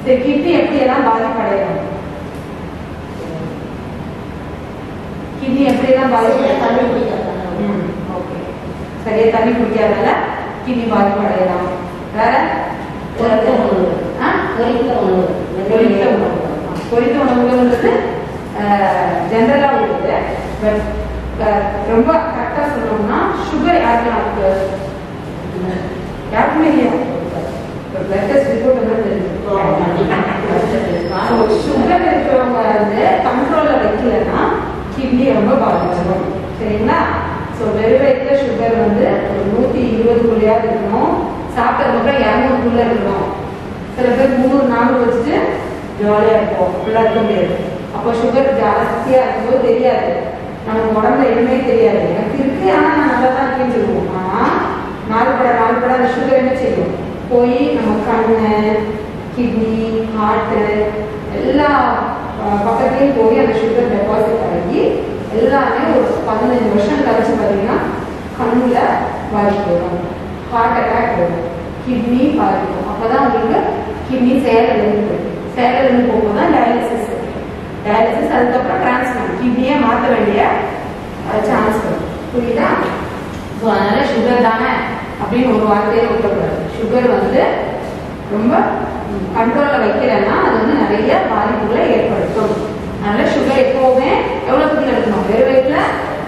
சரி கிட்னி எப்படி எல்லாம் பாதிப்படையலாம் கிட்னி எப்படி எல்லாம் பாதிப்படையலாம் ம், ஓகே சரியா தண்ணி குடிக்காதனால கிட்னி பாதிப்படையலாம் வேற ஆ? பொரித்த உணவு பொரித்த உணவுங்கிறது ஜென்ரலா உள்ளது பட் ரொம்ப கரெக்டா சொல்லணும்னா சுகர் யாருக்கு நமக்கு யாருக்குமே இல்லையா பிளட் டெஸ்ட் ரிப்போர்ட் வந்து தெரியும் சுகர் இருக்கிறவங்க வந்து கண்ட்ரோல்ல வைக்கலன்னா கிட்னி ரொம்ப பாதிச்சிடும் சரிங்களா ஸோ வெறும் வயிற்றுல சுகர் வந்து ஒரு நூத்தி இருபதுக்குள்ளேயாவது இருக்கணும் சாப்பிட்டதுக்கப்புறம் இரநூறுக்குள்ள இருக்கணும் சில பேர் முந்நூறு நானூறு வச்சுட்டு ஜாலியா இருப்போம் ஃபுல்லா இருக்க முடியாது அப்போ சுகர் ஜாஸ்தியா இருக்கும்போது தெரியாது நமக்கு உடம்புல எதுவுமே தெரியாது எனக்கு இருக்கு ஆனா நான் நல்லா தான் இருக்கேன்னு சொல்லுவோம் ஆனா நாள்பட நாள்பட அந்த சுகர் என்ன செய்யும் போய் நம்ம கண்ணு கிட்னி ஹார்ட்டு எல்லா அஹ், பக்கத்துலயும் போய் அந்த சுகர் டெபாசிட் ஆகி எல்லாமே ஒரு பதினஞ்சு வருஷம் கழிச்சு பார்த்தீங்கன்னா கண்ணுல பாதிப்பு வரும் ஹார்ட் அட்டாக் வரும் கிட்னி பாதிக்கும் அப்பதான் உங்களுக்கு கிட்னி செயலிழந்து போயிடும் செயலிழந்து போகும்போது தான் டயாலிசிஸ் டயாலிசிஸ் அதுக்கப்புறம் டிரான்ஸ்பிளான்ட் கிட்னியை மாற்ற வேண்டிய சான்ஸ் வரும் புரியுதா ஸோ அதனால சுகர் தானே அப்படின்னு ஒரு வார்த்தையை விட்டக்கூடாது சுகர் வந்து ரொம்ப கண்ட்ரோல்ல வைக்கலைன்னா அது வந்து நிறைய பாதிப்புகளை ஏற்படுத்தும் அதனால சுகர் எப்பவுமே எவ்வளவு கீழே இருக்கணும் வெறும் வயிற்றுல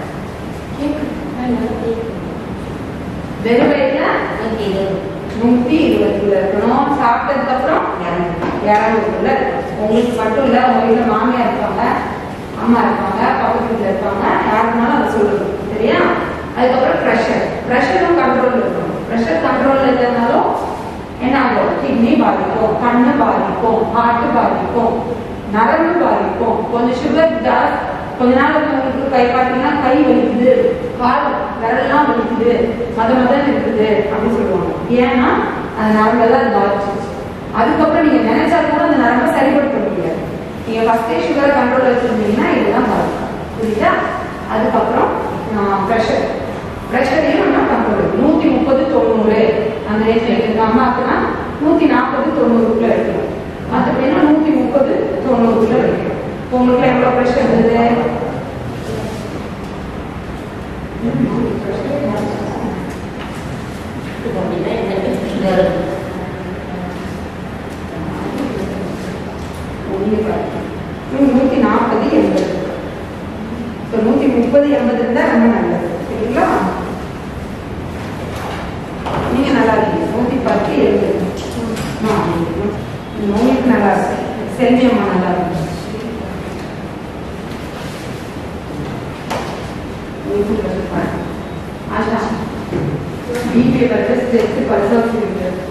வெறும் வயிற்றுல நூத்தி இருபதுக்குள்ள இருக்கணும் சாப்பிட்டதுக்கு அப்புறம் இரநூறுக்குள்ள இருக்கணும் உங்களுக்கு மட்டும் இல்ல உங்க வீட்டுல மாமியார் இருப்பாங்க அம்மா இருப்பாங்க பக்கத்து வீட்டுல இருப்பாங்க யாருனாலும் அதை சொல்லணும் சரியா அதுக்கப்புறம் ப்ரெஷர் ப்ரெஷரும் கண்ட்ரோல் இருக்கணும் ப்ரெஷர் கண்ட்ரோல் இல்லைனாலும் என்ன ஆகும் கிட்னி பாதிக்கும் கண்ணு பாதிக்கும் ஹார்ட் பாதிக்கும் நரம்பு பாதிக்கும் கொஞ்சம் சுகர் ஜாஸ்தி கொஞ்ச நாள் உங்களுக்கு கை பார்த்தீங்கன்னா கை வலிக்குது கால் விரல்லாம் வலிக்குது மத மதம் இருக்குது அப்படின்னு சொல்லுவாங்க ஏன்னா அந்த நரம்பெல்லாம் அது பாதிச்சிருச்சு அதுக்கப்புறம் நீங்க நினைச்சா கூட அந்த நரம்பை சரிப்படுத்த முடியாது நீங்க ஃபர்ஸ்டே சுகரை கண்ட்ரோல் வச்சிருந்தீங்கன்னா இதெல்லாம் பாதிக்கும் புரியுதா அதுக்கப்புறம் ப்ரெஷர் ப்ரெஷரையும் நம்ம கண்ட்ரோல் நூத்தி முப்பது தொண்ணூறு அந்த ரேஞ்சில் இருக்கு அம்மாக்குன்னா நூத்தி நாற்பது தொண்ணூறுக்குள்ள இருக்கணும் மற்றபடினா நூத்தி முப்பது தொண்ணூறுக்குள்ள வைக்கணும் உங்களுக்கு எவ்வளவு ப்ரெஷர் இருந்தது நூத்தி நாற்பது எண்பது இப்போ நூத்தி முப்பது எண்பது இருந்தா ரொம்ப நல்லது சரிங்களா நீங்க நல்லா இருக்கீங்க நூத்தி பத்து எழுபது ஆ, உங்களுக்கு நல்லா இருக்கு செல்வியம்மா நல்லா இருக்கு உங்களுக்கு கொஞ்சம் பாருங்க. ஆஷா பிபி வருது சேர்த்து பரிசோதனை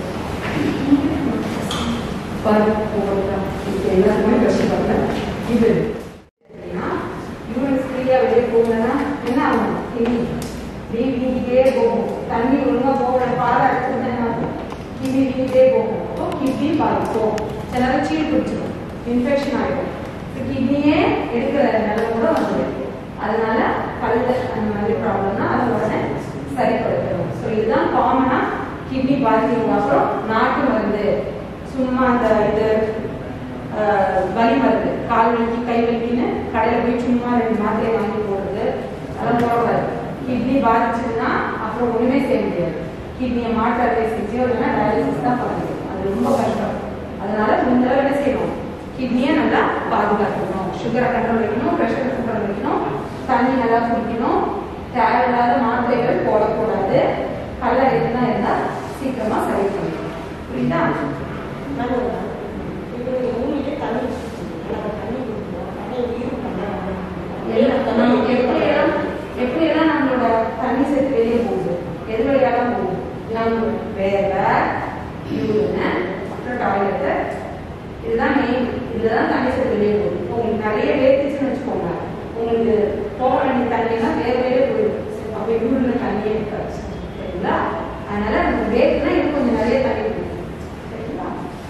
பாரு உங்களுக்கு இது எல்லாருமே கஷ்டப்படுற இது யூனிட்ஸ் ஃப்ரீயா வெளியே போகலன்னா என்ன ஆகும் கிட்னி வீங்கிட்டே போகும் தண்ணி ஒழுங்கா போகல பால் அடிச்சு என்ன ஆகும் கிட்னி வீங்கிட்டே போகும் அப்போ கிட்னி பாதிக்கும் சில நேரம் சீல் பிடிச்சிடும் இன்ஃபெக்ஷன் ஆகிடும் கிட்னியே எடுக்கிற நிலை கூட வந்துடும் அதனால கல் அந்த மாதிரி ப்ராப்ளம்னா அதை உடனே சரிப்படுத்தணும் ஸோ இதுதான் காமனா கிட்னி பாதிக்கிறதுக்கு அப்புறம் நாட்டு மருந்து சும்மா அந்த இது ஆஹ், வலி மருந்து கால் வலிக்கு கை வலிக்குன்னு கடையில் போய் சும்மா ரெண்டு மாத்திரை வாங்கி போடுறது அதெல்லாம் போடக்கூடாது கிட்னி பாதிச்சதுன்னா அப்புறம் ஒண்ணுமே செய்ய முடியாது கிட்னியை மாற்ற அறுவை சிகிச்சையோ இல்லைன்னா டயாலிசிஸ் தான் பண்ணணும் அது ரொம்ப கஷ்டம் அதனால இந்த தடவை என்ன செய்யணும் கிட்னியை நல்லா பாதுகாக்கணும் சுகரை கண்ட்ரோல் வைக்கணும் ப்ரெஷரை கண்ட்ரோல் வைக்கணும் தண்ணி நல்லா குடிக்கணும் தேவையில்லாத மாத்திரைகள் போடக்கூடாது கல்ல இருந்தா இருந்தா சீக்கிரமா சரி பண்ணிக்கணும் புரியுதா எல்லாம் நம்ம எப்படியெல்லாம் எப்படியெல்லாம் நம்மளோட தண்ணி சேர்த்து வெளியே போகுது எது வழியாலாம் போகுது நம்ம வேர்வை யூரின் அப்புறம் டாய்லெட்டு இதுதான் மெயின் இதுதான் தண்ணி சேர்த்து வெளியே போகுது உங்களுக்கு நிறைய வேர்த்துச்சுன்னு வச்சுக்கோங்க உங்களுக்கு போக வேண்டிய தண்ணியெல்லாம் வேர்வையே போயிடும் அப்போ யூரின் தண்ணியே இருக்காது சரிங்களா அதனால நமக்கு வேர்த்துனா இன்னும் கொஞ்சம் நிறைய தண்ணி குடிக்கணும் சரிங்களா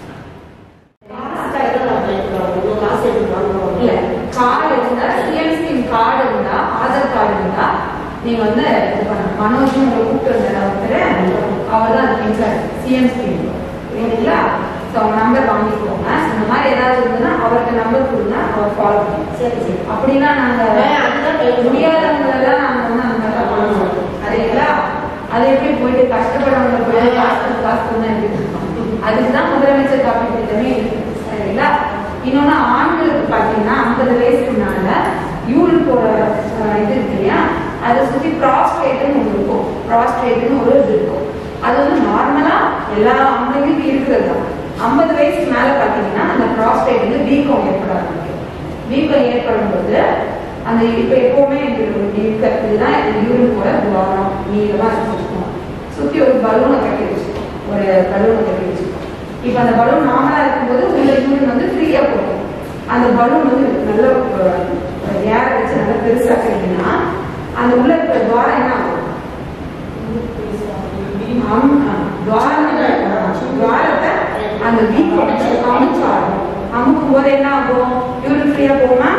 இல்ல கார்டு இருந்தா சிஎம்சி கார்டு இருந்தா ஆதார் கார்டு இருந்தா நீங்க வந்து இது பண்ணணும் மனோஜ் உங்களை கூப்பிட்டு வந்தார் ஒருத்தர் அவர் தான் அதுக்கு இன்சார்ஜ் சிஎம்சி சரிங்களா ஸோ அவங்க நம்பர் வாங்கிக்கோங்க இந்த மாதிரி ஏதாவது இருந்ததுன்னா அவருக்கு நம்பர் கொடுங்க அவர் ஃபாலோ பண்ணுங்க சரி சரி அப்படின்னா நாங்க ஆ, அதுதான் கேட்க முடியாதவங்க எல்லாம் நாங்க வந்து அந்த மாதிரி தான் பண்ண மாட்டோம் சரிங்களா அது எப்படி போயிட்டு கஷ்டப்படுறவங்க போயிட்டு காசு கொடுத்து காசு கொடுங்க எப்படி கொடுப்போம் அதுக்கு தான் முதலமைச்சர் காப்பீட்டு திட்டமே இருக்கு சரிங்களா இன்னொன்னு ஆண்களுக்கு பார்த்தீங்கன்னா ஐம்பது வயசுக்கு மேல யூரின் போற அஹ், இது இருக்கு இல்லையா அதை சுத்தி ப்ராஸ்டேட்னு ஒன்று இருக்கும் ப்ராஸ்டேட்னு ஒரு இது இருக்கும் அது வந்து நார்மலா எல்லா ஆண்களுக்கும் இருக்கிறது தான் ஐம்பது வயசுக்கு மேல பார்த்தீங்கன்னா அந்த ப்ராஸ்டேட் வந்து வீக்கம் ஏற்பட ஆரம்பிக்கும் வீக்கம் ஏற்படும் போது அந்த இப்ப எப்பவுமே இருக்க இதுதான் யூரின் போல துவாரம் நீளமா வச்சிருக்கோம் சுத்தி ஒரு பலூனை கட்டி வச்சிருக்கோம் ஒரு பலூனை கட்டி வச்சிருக்கோம் இப்ப அந்த பலூன் நார்மலா இருக்கும்போது உள்ள யூரின் வந்து ஃப்ரீயா போகும் அந்த பலூன் வந்து நல்ல ஏற வச்சு நல்லா பெருசா செய்யணும்னா அந்த உள்ள இருக்கிற துவாரம் என்ன ஆகும் அம்- ஆ, துவாரம் துவாரத்தை அந்த வீக்கம் அமுச்சாடும் அமுக்கும் போது என்ன ஆகும் யூரின் ஃப்ரீயா போகுமா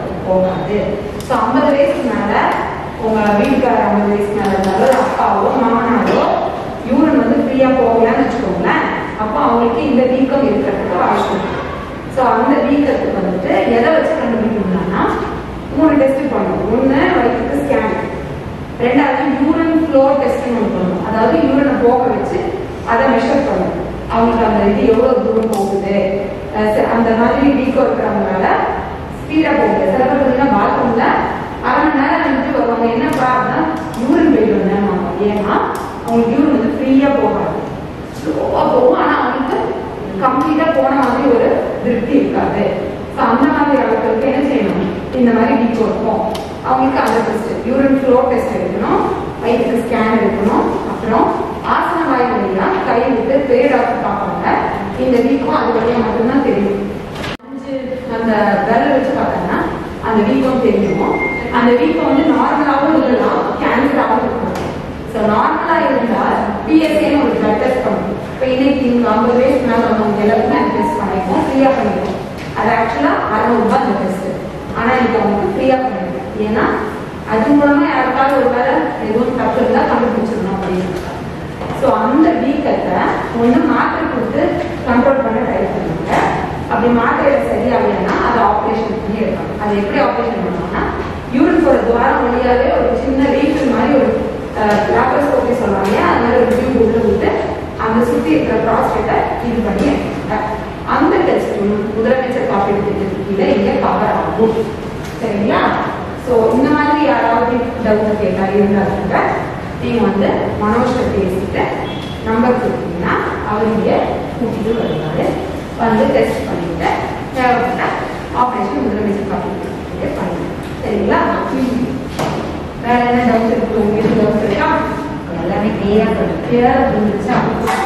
போகாது ஸோ ஐம்பது வயசுக்கு மேல உங்க வீட்டுக்கார ஐம்பது வயசுக்கு மேல இருந்தாலும் அப்பாவோ மாமனாரோ யூரின் வந்து ஃப்ரீயா போகலன்னு வச்சுக்கோங்களேன் அப்போ அவங்களுக்கு இந்த வீக்கம் இருக்கிறதுக்கு அவசியம் ஸோ அந்த வீக்கத்துக்கு வந்துட்டு எதை வச்சு கண்டுபிடிக்கணும்னா மூணு டெஸ்ட் பண்ணணும் ஒன்று வயிற்றுக்கு ஸ்கேன் ரெண்டாவது யூரின் ஃப்ளோ டெஸ்ட்னு ஒன்று பண்ணணும் அதாவது யூரினை போக வச்சு அதை மெஷர் பண்ணணும் அவங்களுக்கு அந்த இது எவ்வளோ தூரம் போகுது அஹ் ச- அந்த மாதிரி வீக்கம் இருக்கிறவங்களால ஸ்பீடாக போகுது சில பேர் பார்த்தீங்கன்னா பாத்ரூம்ல அரை மணி நேரம் வந்துட்டு வருவாங்க என்ன ப்ராப்ளம் யூரின் போயிட்டு வந்தேன் ஏன்னா அவங்களுக்கு யூரின் வந்து ஃப்ரீயாக போகாது ஸ்லோவாக போகும் ஆனால் அவங்களுக்கு கம்ப்ளீட்டாக போன மாதிரி ஒரு திருப்தி இருக்காது ஸோ அந்த மாதிரி ஆட்களுக்கு என்ன செய்யணும் இந்த மாதிரி வீக்கம் இருக்கும் அவங்களுக்கு அந்த டெஸ்ட் யூரின் ஃப்ளோ டெஸ்ட் எடுக்கணும் வயிற்றுக்கு ஸ்கேன் எடுக்கணும் அப்புறம் ஆசன வாயு வழியா கை விட்டு பெரிய டாக்டர் பார்ப்பாங்க இந்த வீக்கம் அது வழியா மட்டும்தான் தெரியும் அஞ்சு அந்த விரல் வச்சு பார்த்தோம்னா அந்த வீக்கம் தெரியும் அந்த வீக்கம் வந்து நார்மலாகவும் இருக்கலாம் கேன்சராகவும் இருக்கலாம் ஸோ நார்மலாக இருந்தால் பிஎஸ்ஏன்னு ஒரு பிளட் டெஸ்ட் பண்ணும் இப்போ இன்னைக்கு இங்கே ஐம்பது வயசு மேலே வந்தவங்க எல்லாருமே அந்த டெஸ்ட் பண்ணிருக்கோம் ஃப்ரீயாக பண்ணிருக்கோம் அது ஆக்சுவலாக அறுநூறுபா அந்த டெஸ்ட் ஆனால் இன்னைக்கு அவங்களுக்கு ஃப்ரீயாக பண்ணிருக்கோம் ஏன்னா அது மூலமாக யாருக்காவது ஒரு வேலை எதுவும் தப்பு இருந்தால் கண்டுபிடிச்சிடணும் அப்படின்னு ஸோ அந்த வீக்கத்தை ஒன்று மாத்திரை கொடுத்து கண்ட்ரோல் பண்ண ட்ரை பண்ணுவாங்க அப்படி மாத்திரையில சரியாகலைன்னா அதை ஆப்ரேஷன் பண்ணி எடுப்பாங்க அதை எப்படி ஆப்ரேஷன் பண்ணுவாங்கன்னா யூரின் போகிற துவாரம் வழியாவே ஒரு சின்ன ரீஃபில் மாதிரி ஒரு லாப்ரோஸ்கோபி சொல்லுவாங்க அது மாதிரி ஒரு டியூப் உள்ள விட்டு அந்த சுற்றி இருக்கிற ப்ராஸ்டேட்டை இது பண்ணி எடுப்பாங்க அந்த டெஸ்ட் முதலமைச்சர் காப்பீடு திட்டத்துக்கு கீழே இங்கே கவர் ஆகும் சரிங்களா ஸோ இந்த மாதிரி யாராவது டவுட் கேட்டா இருந்தாங்க நீங்க வந்து மனோஜ்கிட்ட பேசிட்டு நம்பர் கொடுத்தீங்கன்னா அவர் இங்கே கூட்டிட்டு வருவாரு வந்து டெஸ்ட் பண்ணிட்டு தேவைப்பட்ட ஆப்ரேஷன் முதலமைச்சர் காப்பீடு பண்ணுங்க சரிங்களா வேற என்ன டவுட் இருக்கு உங்களுக்கு டவுட் இருக்கா எல்லாமே கிளியரா சொல்லுங்க கிளியரா புரிஞ்சுச்சா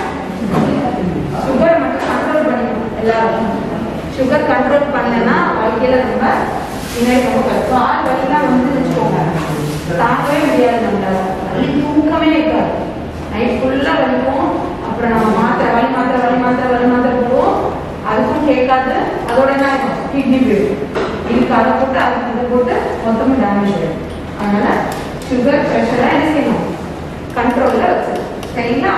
சுகர் மட்டும் கண்ட்ரோல் பண்ணிக்கணும் எல்லாரும் சுகர் கண்ட்ரோல் பண்ணலன்னா வாழ்க்கையில நம்ம பின்னாடி ரொம்ப கஷ்டம் ஆள் வழிலாம் வந்து வச்சுக்கோங்க தாங்கவே முடியாது நம்மளால வலி தூக்கமே இருக்காது நைட் ஃபுல்லா வலிக்கும் அப்புறம் நம்ம மாத்திரை வலி மாத்திரை வலி மாத்திரை வலி மாத்திரை போடுவோம் அதுக்கும் கேட்காது அதோட என்ன ஆகும் கிட்னி போயிடும் இதுக்கு அதை போட்டு அதுக்கு இதை போட்டு மொத்தமும் டேமேஜ் ஆயிடும் அதனால சுகர் ப்ரெஷரை என்ன செய்யணும் கண்ட்ரோல்ல வச்சிருக்கணும் சரிங்களா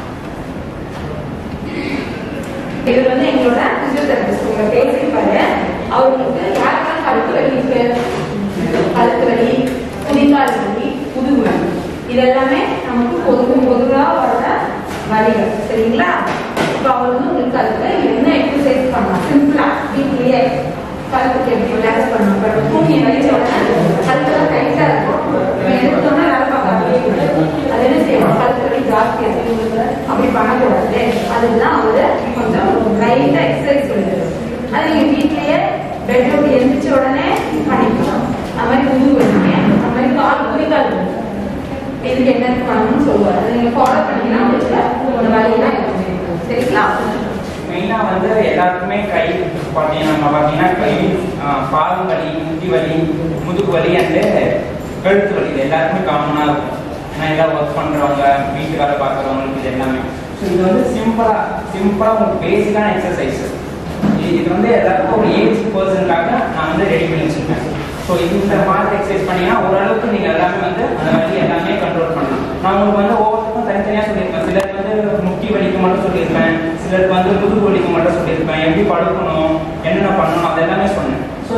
இது வந்து எங்களோட பிசியோதெரபிஸ்ட் உங்க பேசியிருப்பாரு அவங்களுக்கு யாருக்கெல்லாம் கழுத்து வலி இருக்கு கழுத்து வலி குதிங்கால் வலி முதுகு வலி இது எல்லாமே நமக்கு பொது பொதுவாக வர்ற வலிகள் சரிங்களா இப்போ அவர் வந்து உங்களுக்கு அதுக்கு என்ன எக்ஸசைஸ் பண்ணலாம் சிம்பிளா வீட்லயே கழுத்துக்கு எப்படி ரிலாக்ஸ் பண்ணணும் இப்போ தூங்கி வலிச்ச உடனே கழுத்துலாம் டைட்டா இருக்கும் நம்ம எடுத்தோம்னா வேலை பார்க்காமலே அது என்ன செய்யணும் கழுத்து வலி ஜாஸ்தியா இருக்கு அப்படி பண்ணக்கூடாது அதுதான் அவரு கொஞ்சம் லைட்டா எக்ஸசைஸ் சொல்லுது அது நீங்க வீட்லயே பெட்ரூம் எந்திரிச்ச உடனே பண்ணிக்கலாம் அது மாதிரி முதுகு வலிங்க அது மாதிரி கால் குதிக்கால் வலி. இதுக்கு என்ன பண்ணணும்னு சொல்லுவாரு அதை நீங்க ஃபாலோ பண்ணீங்கன்னா உங்களுக்கு இந்த வலியெல்லாம் எதுவுமே இருக்காது. சரிங்களா மெயினாக வந்து எல்லாருக்குமே கை பார்த்தீங்கன்னா நம்ம பார்த்தீங்கன்னா கை ஆஹ், பாதம் வலி முட்டி வலி முதுகு வலி அண்டு கழுத்து வலி இது எல்லாருக்குமே காமனாக இருக்கும் ஏன்னா எல்லாம் ஒர்க் பண்ணுறவங்க வீட்டு வேலை பார்க்குறவங்களுக்கு இது எல்லாமே ஸோ இது வந்து சிம்பிளாக சிம்பிளாக உங்களுக்கு பேசிக்கான எக்ஸசைஸ் இது வந்து எல்லாருக்கும் ஒரு ஏஜ் பர்சனுக்காக நான் வந்து ரெடி பண்ணி வச்சிருக்கேன் ஸோ இந்த மாதிரி எக்ஸசைஸ் பண்ணீங்கன்னா ஓரளவுக்கு நீங்கள் எல்லாமே வந்து அந்த வலி எல்லாமே கண்ட்ரோல் பண்ணலாம் நான் உங்களுக்கு வந்து ஒவ்வொருத்தருக்கும் தனித்தனியாக சொல்லியிருப்பேன் சிலருக்கு வந்து முட்டி வலிக்கு மட்டும் சொல்லியிருப்பேன் சிலருக்கு வந்து முதுகு வலிக்கு மட்டும் சொல்லியிருப்பேன் எப்படி படுக்கணும்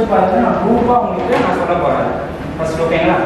பார்த்து நான் குரூப்பாக உங்களுக்கு நான் சொல்ல போகிறேன் ஃபர்ஸ்ட் ஓகேங்களா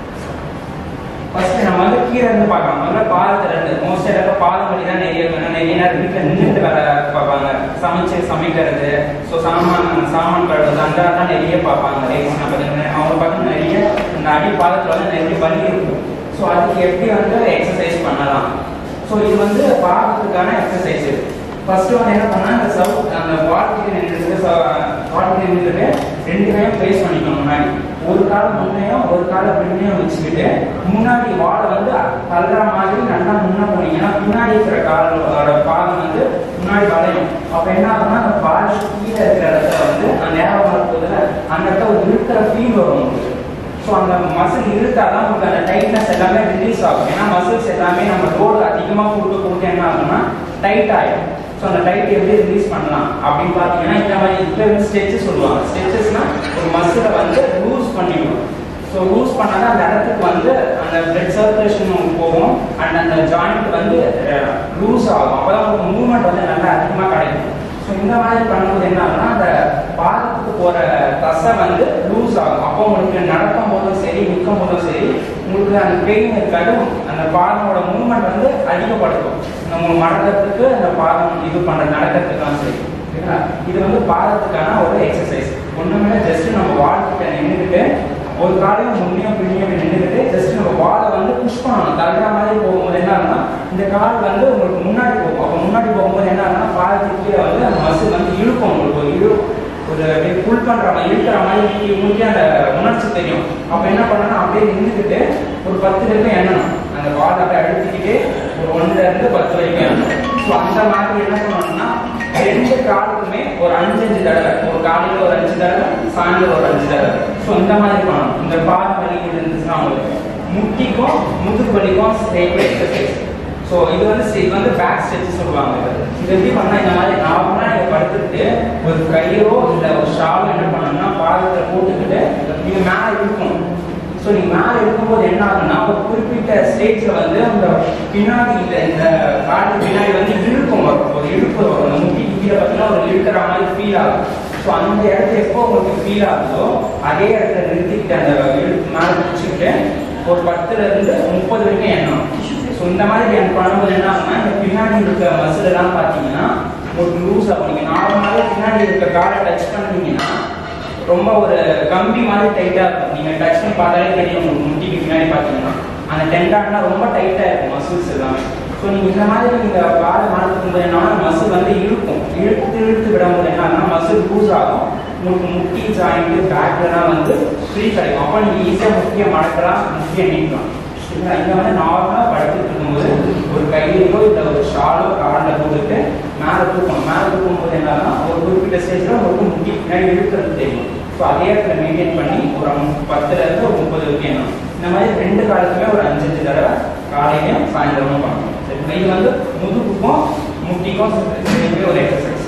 ஃபர்ஸ்ட் நம்ம வந்து கீழே இருந்து பார்க்கலாம் முதல்ல பாதத்துல இருந்து மோஸ்ட் எல்லாரும் பாதம் வழி தான் நிறைய இருக்கும். நிறைய நேரம் வீட்டில் நின்றுட்டு வேலை பார்ப்பாங்க சமைச்சு சமைக்கிறது ஸோ சாமான் சாமான் கழுவுறது அந்த தான் நிறைய பார்ப்பாங்க லேடிஸ் பார்த்தீங்கன்னா அவங்க பார்த்தீங்கன்னா நிறைய இந்த அடி பாதத்தில் வந்து நிறைய வலி இருக்கும் ஸோ அதுக்கு எப்படி வந்து எக்ஸசைஸ் பண்ணலாம் ஸோ இது வந்து பாதத்துக்கான எக்ஸசைஸ் ஃபர்ஸ்ட் வந்து என்ன பண்ணா அந்த சவு அந்த வால்கிட்ட நின்றுட்டு வால்கிட்ட நின்றுட்டு ரெண்டு கையும் ஃபேஸ் பண்ணிக்கணும் முன்னாடி ஒரு கால் முன்னையும் ஒரு காலை பின்னையும் வச்சுக்கிட்டு முன்னாடி வாழை வந்து தள்ளுற மாதிரி நல்லா முன்ன போனீங்கன்னா பின்னாடி இருக்கிற காலோட பாதம் வந்து முன்னாடி வளையும் அப்ப என்ன ஆகும்னா அந்த பால் கீழே இருக்கிற இடத்துல வந்து அந்த நேரம் வரப்போதுல அந்த இடத்துல ஒரு இருக்கிற ஃபீல் வரும் உங்களுக்கு ஸோ அந்த மசில் இழுத்தாதான் உங்களுக்கு அந்த டைட்னஸ் எல்லாமே ரிலீஸ் ஆகும் ஏன்னா மசில்ஸ் எல்லாமே நம்ம லோடு அதிகமாக கொடுக்க கொடுக்க என்ன ஆகும்னா டைட் ஆயிடும் ஸோ அந்த டைட் எப்படி ரிலீஸ் பண்ணலாம் அப்படின்னு பார்த்தீங்கன்னா இந்த மாதிரி இப்போ வந்து ஸ்ட்ரெச்சஸ் சொல்லுவாங்க ஸ்ட்ரெச்சஸ்னா ஒரு மசிலை வந்து லூஸ் பண்ணிவிடும் ஸோ லூஸ் பண்ணாதான் அந்த இடத்துக்கு வந்து அந்த பிளட் சர்க்குலேஷன் போகும் அண்ட் அந்த ஜாயிண்ட் வந்து லூஸ் ஆகும் அப்போதான் உங்களுக்கு மூவ்மெண்ட் வந்து நல்லா அதிகமாக கிடைக்கும் ஸோ இந்த மாதிரி பண்ணும்போது என்ன ஆகும்னா அந்த பாதத்துக்கு போற தசை வந்து லூஸ் ஆகும் அப்போ உங்களுக்கு நடக்கும் போதும் சரி நிற்கும் போதும் சரி உங்களுக்கு அந்த பெயின் இருக்காது அந்த பாதமோட மூவ்மெண்ட் வந்து அதிகப்படுத்தும் நம்ம மடக்கிறதுக்கு அந்த பாதம் இது பண்ற நடக்கிறதுக்கெல்லாம் சரி சரிங்களா இது வந்து பாதத்துக்கான ஒரு எக்ஸசைஸ் ஒண்ணுமே ஜஸ்ட் நம்ம வாழ்க்கிட்ட நின்றுட்டு ஒரு காலையும் முன்னையும் பின்னையும் நின்றுட்டு ஜஸ்ட் நம்ம வாழை வந்து புஷ் பண்ணணும் தள்ளுற மாதிரி போகும்போது என்ன ஆகும்னா இந்த கால் வந்து உங்களுக்கு முன்னாடி போகும் அப்போ முன்னாடி போகும்போது என்ன ஆகும்னா பாதத்துக்கு கீழே வந்து அந்த மசில் வந்து இழுக்கும் உங்களுக்கு ஒரு இழு ஒரு அப்படியே புல் பண்ற மாதிரி இழுக்கிற மாதிரி உங்களுக்கு அந்த உணர்ச்சி தெரியும் அப்போ என்ன பண்ணணும் அப்படியே நின்றுக்கிட்டு ஒரு பத்து வரைக்கும் எண்ணணும் அந்த வால் அப்படியே அழுத்திக்கிட்டே ஒரு ஒன்றுல இருந்து பத்து வரைக்கும் எண்ணணும் ஸோ அந்த மாதிரி என்ன பண்ணணும்னா ரெண்டு காலுக்குமே ஒரு அஞ்சு அஞ்சு தடவை ஒரு காலையில ஒரு அஞ்சு தடவை சாயந்தரம் ஒரு அஞ்சு தடவை ஸோ இந்த மாதிரி பண்ணணும் இந்த பாத வலி இருந்துச்சுன்னா உங்களுக்கு முட்டிக்கும் முதுகு வலிக்கும் ஸ்ட்ரெயிட் எக்ஸசைஸ் ஸோ இது வந்து இது வந்து பேக் ஸ்ட்ரெச் சொல்லுவாங்க இது. இது எப்படி பண்ணா இந்த மாதிரி நார்மலாக நீங்கள் படுத்துக்கிட்டு ஒரு கையோ இல்லை ஒரு ஷாலோ என்ன பண்ணணும்னா பாதத்தில் போட்டுக்கிட்டு இது மேலே இழுக்கணும் ஸோ நீங்கள் மேலே இருக்கும்போது என்ன ஆகும்னா ஒரு குறிப்பிட்ட ஸ்டேஜில் வந்து அந்த பின்னாடி இந்த இந்த காட்டு பின்னாடி வந்து இழுக்கம் வரும் ஒரு இழுப்பு வரும் அந்த முட்டிக்கு கீழே பார்த்தீங்கன்னா ஒரு இழுக்கிற மாதிரி ஃபீல் ஆகும் ஸோ அந்த இடத்துல எப்போ உங்களுக்கு ஃபீல் ஆகுதோ அதே இடத்துல நிறுத்திக்கிட்டு அந்த இழுப்பு மேலே பிடிச்சிக்கிட்டு ஒரு பத்துல இருந்து முப்பது வரைக்கும் எண்ணணும் ஸோ இந்த மாதிரி எனக்கு பண்ணும்போது என்ன ஆகும்னா இந்த பின்னாடி இருக்க மசில் எல்லாம் பார்த்தீங்கன்னா உங்களுக்கு லூஸ் ஆகும் நீங்கள் நார்மலாகவே பின்னாடி இருக்க காலை டச் பண்ணீங்கன்னா ரொம்ப ஒரு கம்பி மாதிரி டைட்டா இருக்கும் நீங்க டச் பண்ணி பார்த்தாலே தெரியும் உங்களுக்கு முட்டிக்கு பின்னாடி பாத்தீங்கன்னா அந்த டெண்டாட்னா ரொம்ப டைட்டா இருக்கும் மசில்ஸ் எல்லாமே ஸோ நீங்க இந்த மாதிரி நீங்க காலை மாற்றும் போது என்ன மசில் வந்து இழுக்கும் இழுத்து இழுத்து விடும்போது என்ன ஆகும்னா மசில் லூஸ் ஆகும் உங்களுக்கு முட்டி ஜாயிண்ட் பேக்லாம் வந்து ஃப்ரீ கிடைக்கும் அப்போ நீங்க ஈஸியாக முக்கிய மடக்கலாம் முக்கிய நீக்கலாம் சரிங்களா இங்க வந்து நார்மலா படுத்துட்டு இருக்கும்போது ஒரு கையிலோ இல்ல ஒரு ஷாலோ காலில் போட்டுட்டு மேலே தூக்கணும் மேலே தூக்கும் போது என்னன்னா ஒரு குறிப்பிட்ட ஸ்டேஜ்ல உங்களுக்கு முட்டி பின்னாடி இழுக்கிறது தெரியும் ஸோ அதே இடத்துல மெயின்டைன் பண்ணி ஒரு அம்- பத்துல இருந்து ஒரு முப்பது வரைக்கும் எண்ணணும் இந்த மாதிரி ரெண்டு காலத்துமே ஒரு அஞ்சு அஞ்சு தடவை காலையிலையும் சாயந்தரமும் பண்ணணும் சரிங்களா இது வந்து முதுகுக்கும் முட்டிக்கும் சேர்ந்து ஒரு எக்ஸசைஸ்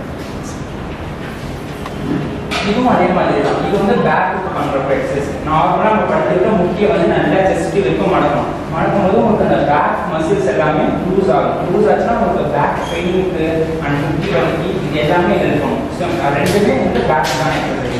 இதுவும் அதே மாதிரி தான் இது வந்து பேக்கு பண்ற எக்ஸசைஸ் நார்மலா நம்ம படுத்துக்கிட்ட முக்கிய வந்து நல்லா செஸ்ட் வரைக்கும் மடக்கும் மடக்கும் போது உங்களுக்கு அந்த பேக் மசில்ஸ் எல்லாமே லூஸ் ஆகும் லூஸ் ஆச்சுன்னா உங்களுக்கு பேக் பெயினுக்கு அண்ட் முட்டி வலிக்கு இது எல்லாமே இது இருக்கும் ஸோ ரெண்டுமே வந்து பேக் தான் எக்ஸசைஸ்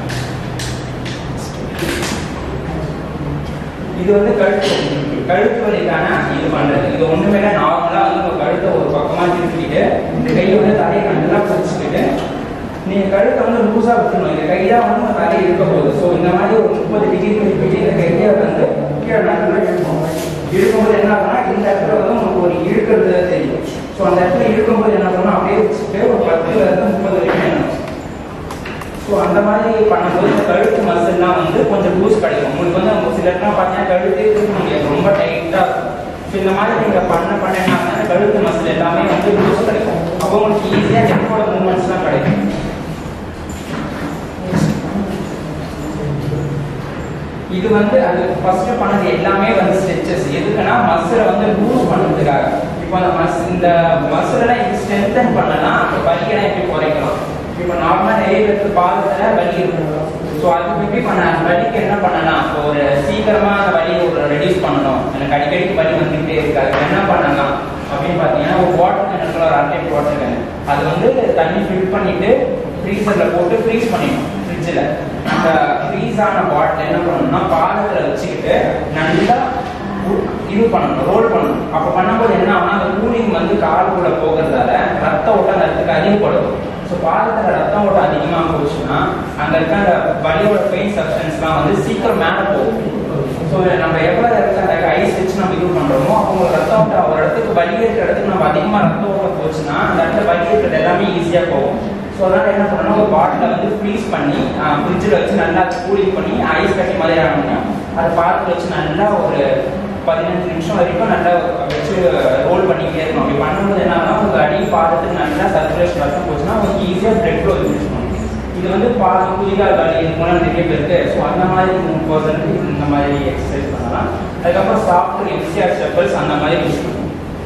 இது வந்து கழுத்து கழுத்து வலிக்கான இது பண்றது இது ஒண்ணுமே இல்லை நார்மலா வந்து உங்க கழுத்தை ஒரு பக்கமா திருப்பிட்டு இந்த கையை வந்து தலையை நல்லா பிடிச்சிக்கிட்டு நீங்க கழுத்தை வந்து லூசா விட்டுணும் இந்த கை தான் வந்து உங்க தலையை இருக்க போகுது ஸோ இந்த மாதிரி ஒரு முப்பது டிகிரி திருப்பிட்டு இந்த கையை வந்து கீழே நல்லா இழுக்கும் இழுக்கும்போது என்ன ஆகும்னா இந்த இடத்துல வந்து உங்களுக்கு ஒரு இழுக்கிறது தெரியும் ஸோ அந்த இடத்துல இழுக்கும்போது என்ன பண்ணணும் அப்படியே வச்சுட்டு ஒரு பத்துல இருந்து முப்பது வரைக்கும் எண்ணணும் ஸோ அந்த மாதிரி பண்ணும்போது இந்த கழுத்து மசில்லாம் வந்து கொஞ்சம் லூஸ் கிடைக்கும் உங்களுக்கு வந்து ஒரு சிலர்லாம் பார்த்தீங்கன்னா கழுத்தே தூக்க முடியாது ரொம்ப டைட்டாக இருக்கும் ஸோ இந்த மாதிரி நீங்கள் பண்ண பண்ண என்ன ஆகுதுன்னா, கழுத்து மசில் எல்லாமே வந்து லூஸ் கிடைக்கும் அப்போ உங்களுக்கு ஈஸியாக நெக்கோட மூமெண்ட்ஸ்லாம் கிடைக்கும் இது வந்து அது ஃபர்ஸ்ட் பண்ணது எல்லாமே வந்து ஸ்ட்ரெச்சஸ் எதுக்குன்னா மசிலை வந்து லூஸ் பண்ணுறதுக்காக இப்போ அந்த மஸ் இந்த மசிலெல்லாம் இது ஸ்ட்ரென்தன் பண்ணனா வலிக்கெல்லாம் எப்படி குறைக்கலாம் இப்போ நார்மலாக நிறைய பேருக்கு பாதத்தில் வலி இருக்கும் ஸோ அதுக்கு எப்படி பண்ண வலிக்கு என்ன பண்ணலாம் இப்போ ஒரு சீக்கிரமா அந்த வலியை ஒரு ரெடியூஸ் பண்ணணும் எனக்கு அடிக்கடிக்கு வலி வந்துகிட்டே இருக்கு அதுக்கு என்ன பண்ணலாம் அப்படின்னு பார்த்தீங்கன்னா ஒரு வாட்டர் கேனுக்குள்ள ஒரு அரை வாட்டர் கேன் அது வந்து தண்ணி ஃபில் பண்ணிட்டு ஃப்ரீசரில் போட்டு ஃப்ரீஸ் பண்ணிடணும் ஃப்ரிட்ஜில் அந்த ஃப்ரீஸ் ஆன பாட்டில் என்ன பண்ணணும்னா பாலத்தில் வச்சுக்கிட்டு நல்லா உ- இது பண்ணணும் ரோல் பண்ணணும் அப்போ பண்ணும்போது என்ன ஆகும்னா அந்த கூலிங் வந்து காலுக்குள்ள போகிறதால ரத்த ஓட்டம் அந்த இடத்துக்கு அதிகப்படும் ஸோ பாலத்தில் ரத்த ஓட்டம் அதிகமாக போச்சுன்னா அங்கே இருக்க அந்த வலியோட பெயின் சப்ஸ்டன்ஸ்லாம் வந்து சீக்கிரம் மேலே போகும் ஸோ நம்ம எவ்வளோ இடத்துல அந்த ஐஸ் வச்சு நம்ம இது பண்ணுறோமோ அப்போ உங்களுக்கு ரத்தம் ஓட்டம் ஒரு இடத்துக்கு வலி இருக்கிற இடத்துக்கு நம்ம அதிகமாக ரத்த ஓட்டம் போச்சுன்னா அந்த இடத்துல வலி இருக்கிறது எல்லாமே ஈஸியாக போகும் ஸோ அதனால என்ன பண்ணணும் ஒரு பாட்டில் வந்து ஃப்ரீஸ் பண்ணி ஃப்ரிட்ஜில் வச்சு நல்லா கூலிங் பண்ணி ஐஸ் கட்டி மாதிரி ஆகணும்னா அதை பாத்திரத்தில் வச்சு நல்லா ஒரு பதினஞ்சு நிமிஷம் வரைக்கும் நல்லா வச்சு ரோல் பண்ணிக்கிட்டே இருக்கணும் அப்படி பண்ணும்போது என்ன ஆகும்னா உங்களுக்கு அடி பாதத்துக்கு நல்லா சர்க்குலேஷன் ரத்தம் போச்சுன்னா உங்களுக்கு ஈஸியாக பிளட் ஃப்ளோ யூஸ் பண்ணும் இது வந்து பாதம் குதிகால் வலி இது போல நிறைய பேருக்கு ஸோ அந்த மாதிரி மூணு பர்சன்ட் இந்த மாதிரி எக்ஸசைஸ் பண்ணலாம் அதுக்கப்புறம் சாஃப்ட் எக்ஸிஆர் ஸ்டெப்பல்ஸ் அந்த மாதிரி யூஸ் பண்ணுவோம்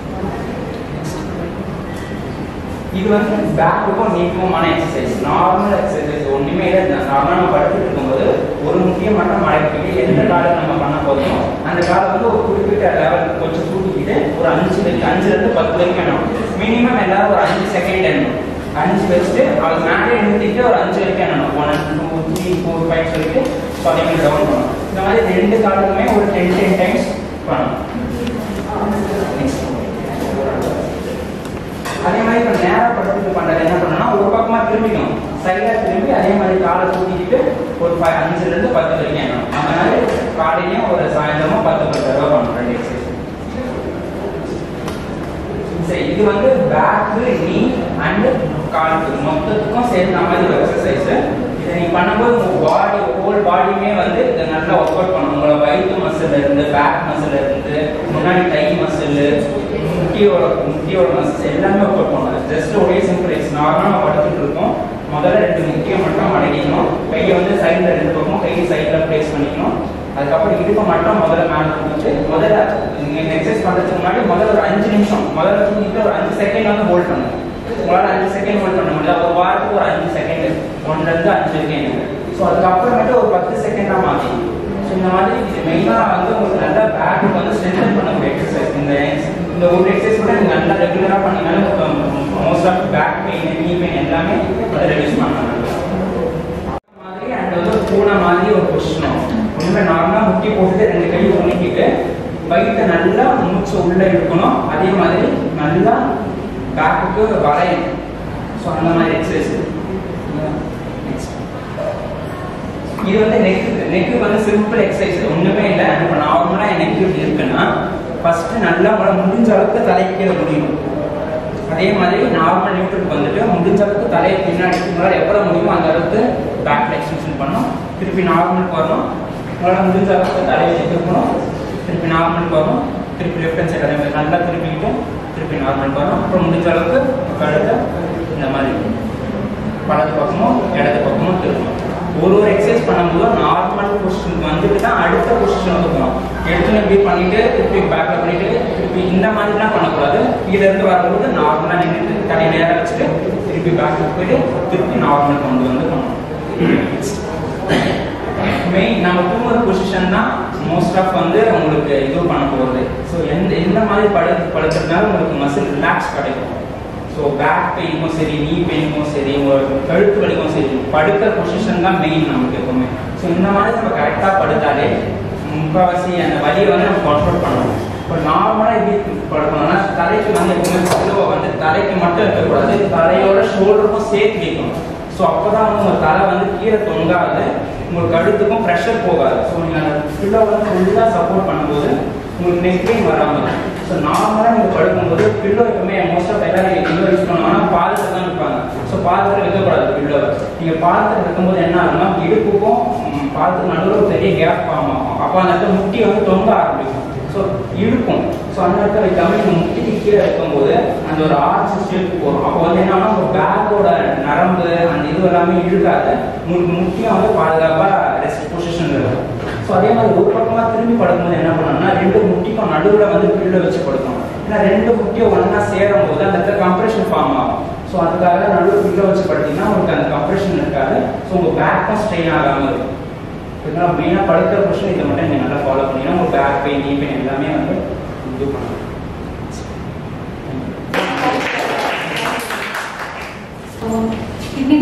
இது வந்து பேக்குக்கும் நீக்குமான எக்ஸசைஸ் நார்மல் எக்ஸசைஸ் ஒன்றுமே இல்லை நார்மலாக நம்ம படுத்துட்டு இருக்கும்போது ஒரு முக்கிய மட்டும் மடக்கிட்டு எந்த காலம் நம்ம பண்ண போதுமோ அந்த காலம் வந்து ஒரு குறிப்பிட்ட லெவல் கொஞ்சம் தூக்கிக்கிட்டு ஒரு அஞ்சு வரைக்கும் அஞ்சுலேருந்து பத்து வரைக்கும் வேணும் மினிமம் எல்லாரும் ஒரு அஞ்சு செகண்ட் எண்ணணும் அஞ்சு வச்சுட்டு அது மேலே நிறுத்திட்டு ஒரு அஞ்சு வரைக்கும் எண்ணணும் one two three four five சொல்லிட்டு ஸோ அதே மாதிரி டவுன் பண்ணணும் இந்த மாதிரி ரெண்டு காலுக்குமே ஒரு டென் டென் டைம்ஸ் பண்ணணும் அதே மாதிரி இப்போ நேரா படுத்துட்டு பண்றது என்ன பண்ணணும்னா ஒரு பக்கமா திரும்பிக்கணும் சைடா திரும்பி அதே மாதிரி காலை தூக்கிக்கிட்டு ஒரு ஃபைவ் அஞ்சுல இருந்து பத்து வரைக்கும் எண்ணணும் அந்த மாதிரி காலையிலையும் ஒரு சாயந்தரமும் பத்து பத்து தடவை பண்ணணும் ரெண்டு எக்ஸசைஸ் சரி இது வந்து பேக்கு நீ அண்ட் காலுக்கு மொத்தத்துக்கும் சேர்ந்த மாதிரி ஒரு எக்ஸசைஸ் இதை நீ பண்ணும்போது உங்க பாடி ஹோல் பாடியுமே வந்து இதை நல்லா ஒர்க் அவுட் பண்ணணும் உங்களோட வயிற்று மசில் இருந்து பேக் மசில் இருந்து முன்னாடி கை மசில் முட்டியோட முட்டியோட மசில்ஸ் எல்லாமே ஒர்க் அவுட் பண்ணணும் ஜஸ்ட் ஒரே சிம்பிள் எக்ஸ் நார்மலாக படுத்துட்டு இருக்கோம் முதல்ல ரெண்டு முக்கியம் மட்டும் மடக்கிக்கணும் கையை வந்து சைடில் ரெண்டு பக்கம் கையை சைடில் ப்ளேஸ் பண்ணிக்கணும் அதுக்கப்புறம் இடுப்பை மட்டும் முதல்ல மேலே தூக்கிட்டு முதல்ல நீங்கள் எக்ஸசைஸ் பண்ணுறதுக்கு முன்னாடி முதல்ல ஒரு அஞ்சு நிமிஷம் முதல்ல தூக்கிட்டு ஒரு அஞ்சு செகண்ட் வந்து ஹோல்ட் பண்ணுங்க உங்களால் அஞ்சு செகண்ட் ஹோல்ட் பண்ண முடியல ஒரு வாரத்துக்கு ஒரு அஞ்சு செகண்ட் ஒன்றுலேருந்து அஞ்சு செகண்ட் ஸோ அதுக்கப்புறமேட்டு ஒரு பத்து செகண்டாக மாற்றி ஸோ இந்த மாதிரி இது மெயினாக வந்து உங்களுக்கு நல்லா பேக்கு வந்து ஸ்ட்ரென்தன் பண்ணக்கூடிய எக்ஸசைஸ் இந்த இந்த ஒரு எக்ஸசைஸ் கூட நீங்கள் நல்லா ரெகுலராக பண்ணீங்கன்னாலும் most of back pain knee pain எல்லாமே அதை ரெடியூஸ் பண்ணலாம் மாதிரி அண்ட் வந்து பூனை மாதிரி ஒரு பொசிஷன் ரொம்ப நார்மலாக முட்டி போட்டுட்டு ரெண்டு கையும் உணிக்கிட்டு வயிற்றை நல்லா மூச்சு உள்ள இழுக்கணும் அதே மாதிரி நல்லா பேக்குக்கு வரையணும் ஸோ அந்த மாதிரி எக்ஸசைஸ் இது வந்து நெக் நெக்கு வந்து சிம்பிள் எக்ஸசைஸ் ஒன்றுமே இல்லை இப்போ நார்மலாக நெக் இப்படி இருக்குன்னா ஃபர்ஸ்ட் நல்லா உங்களால் முடிஞ்ச அளவுக்கு தலைக்கீழ முடியும் அதே மாதிரி நார்மல் நியூட்ரலுக்கு வந்துட்டு முடிஞ்ச அளவுக்கு தலையை பின்னாடி உங்களால் எவ்வளோ முடியுமோ அந்த அளவுக்கு பேக் எக்ஸ்டென்ஷன் பண்ணணும் திருப்பி நார்மலுக்கு வரணும் உங்களால் முடிஞ்ச அளவுக்கு தலையை திருப்பணும் திருப்பி நார்மலுக்கு வரணும் திருப்பி லெஃப்ட் ஹேண்ட் சைடு அதே மாதிரி நல்லா திருப்பிக்கிட்டு திருப்பி நார்மலுக்கு வரணும் அப்புறம் முடிஞ்ச அளவுக்கு கழுத்தை இந்த மாதிரி வலது பக்கமும் இடது பக்கமும் திருப்பணும் ஒரு ஒரு எக்ஸசைஸ் பண்ணும்போது நார்மல் பொசிஷனுக்கு வந்துட்டு தான் அடுத்த பொசிஷனுக்கு போகணும் எடுத்து இப்படி பண்ணிட்டு திருப்பி பேக்ல பண்ணிட்டு திருப்பி இந்த மாதிரிலாம் பண்ணக்கூடாது இதுல இருந்து வரும்போது நார்மலா நின்றுட்டு தனி நேரம் வச்சுட்டு திருப்பி பேக்ல போயிட்டு திருப்பி நார்மல் கொண்டு வந்து பண்ணணும் மெயின் நம்ம தூங்குற பொசிஷன் தான் மோஸ்ட் ஆஃப் வந்து உங்களுக்கு இது பண்ண போகிறது ஸோ எந்த எந்த மாதிரி படு படுத்துறதுனால உங்களுக்கு மசில் ரிலாக்ஸ் கிடைக்கும் ஸோ பேக் பெயினுக்கும் சரி நீ பெயினுக்கும் சரி உங்களுக்கு கழுத்து வலிக்கும் சரி படுக்கிற பொசிஷன் தான் மெயின் நமக்கு எப்பவுமே ஸோ இந்த மாதிரி நம்ம கரெக்டாக படுத்தாலே முக்கால்வாசி அந்த வலியை வந்து நம்ம கண்ட்ரோல் பண்ணணும் இப்போ நார்மலாக எப்படி படுக்கணும்னா தலைக்கு வந்து எப்பவுமே பில்லோவை வந்து தலைக்கு மட்டும் இருக்கக்கூடாது தலையோட ஷோல்டருக்கும் சேர்த்து வைக்கணும் ஸோ அப்போ தான் வந்து உங்கள் தலை வந்து கீழே தொங்காது உங்களுக்கு கழுத்துக்கும் ப்ரெஷர் போகாது ஸோ நீங்கள் அந்த பில்லோ வந்து ஃபுல்லாக சப்போர்ட் பண்ணும்போது உங்களுக்கு நெக் பெயின் வராமல் ஸோ நார்மலாக நீங்கள் படுக்கும்போது பில்லோ எப்பவுமே மோஸ்ட் ஆஃப் எல்லாரும் பில்லோ யூஸ் பண்ணுவாங்கன்னா பாதத்தில் தான் இருப்பாங்க ஸோ பாதத்தில் வைக்கக்கூடாது பில்லோ நீங்கள் பாதத்தில் வைக்கும்போது என்ன ஆகும்னா இடுப்புக்கும் ம், பாதத்துக்கு நடுவில் ஒரு பெரிய கேப் ஃபார்ம் ஆகும் அப்போ அந்த இடத்துல முட்டி வந்து தொங்க ஆரம்பிக்கும் ஸோ இழுக்கும் ஸோ அந்த இடத்துல வைக்காம நீங்கள் முட்டிக்கு கீழே இருக்கும்போது அந்த ஒரு ஆர்ச் ஷேப் போகும் அப்போ வந்து என்னன்னா உங்க பேக்கோட நரம்பு அந்த இது எல்லாமே இழுக்காது உங்களுக்கு முக்கியம் வந்து பாதுகாப்பாக ரெஸ்ட் பொசிஷன் இருக்கும் ஸோ அதே மாதிரி ஒரு பக்கமாக திரும்பி படுக்கும்போது என்ன பண்ணணும்னா ரெண்டு முட்டிக்கும் நடுவில் வந்து பில்ல வச்சு படுக்கணும் ஏன்னா ரெண்டு முட்டியும் ஒன்றா சேரும் போது அந்த இடத்துல கம்ப்ரெஷன் ஃபார்ம் ஆகும் ஸோ அதுக்காக நடுவில் பில்ல வச்சு படுத்தீங்கன்னா உங்களுக்கு அந்த கம்ப்ரெஷன் இருக்காது ஸோ உங்கள் பேக்கும் ஸ்ட்ரெயின் ஆகாமல் இருக்கும் இதெல்லாம் மெயினாக படுக்கிற பொசிஷன் இதை மட்டும் நீங்கள் நல்லா ஃபாலோ பண்ணீங்கன்னா உங்கள் பேக் பெயின் நீ பெயின் எல்லாமே வந்து இது பண்ணலாம் கிட்னி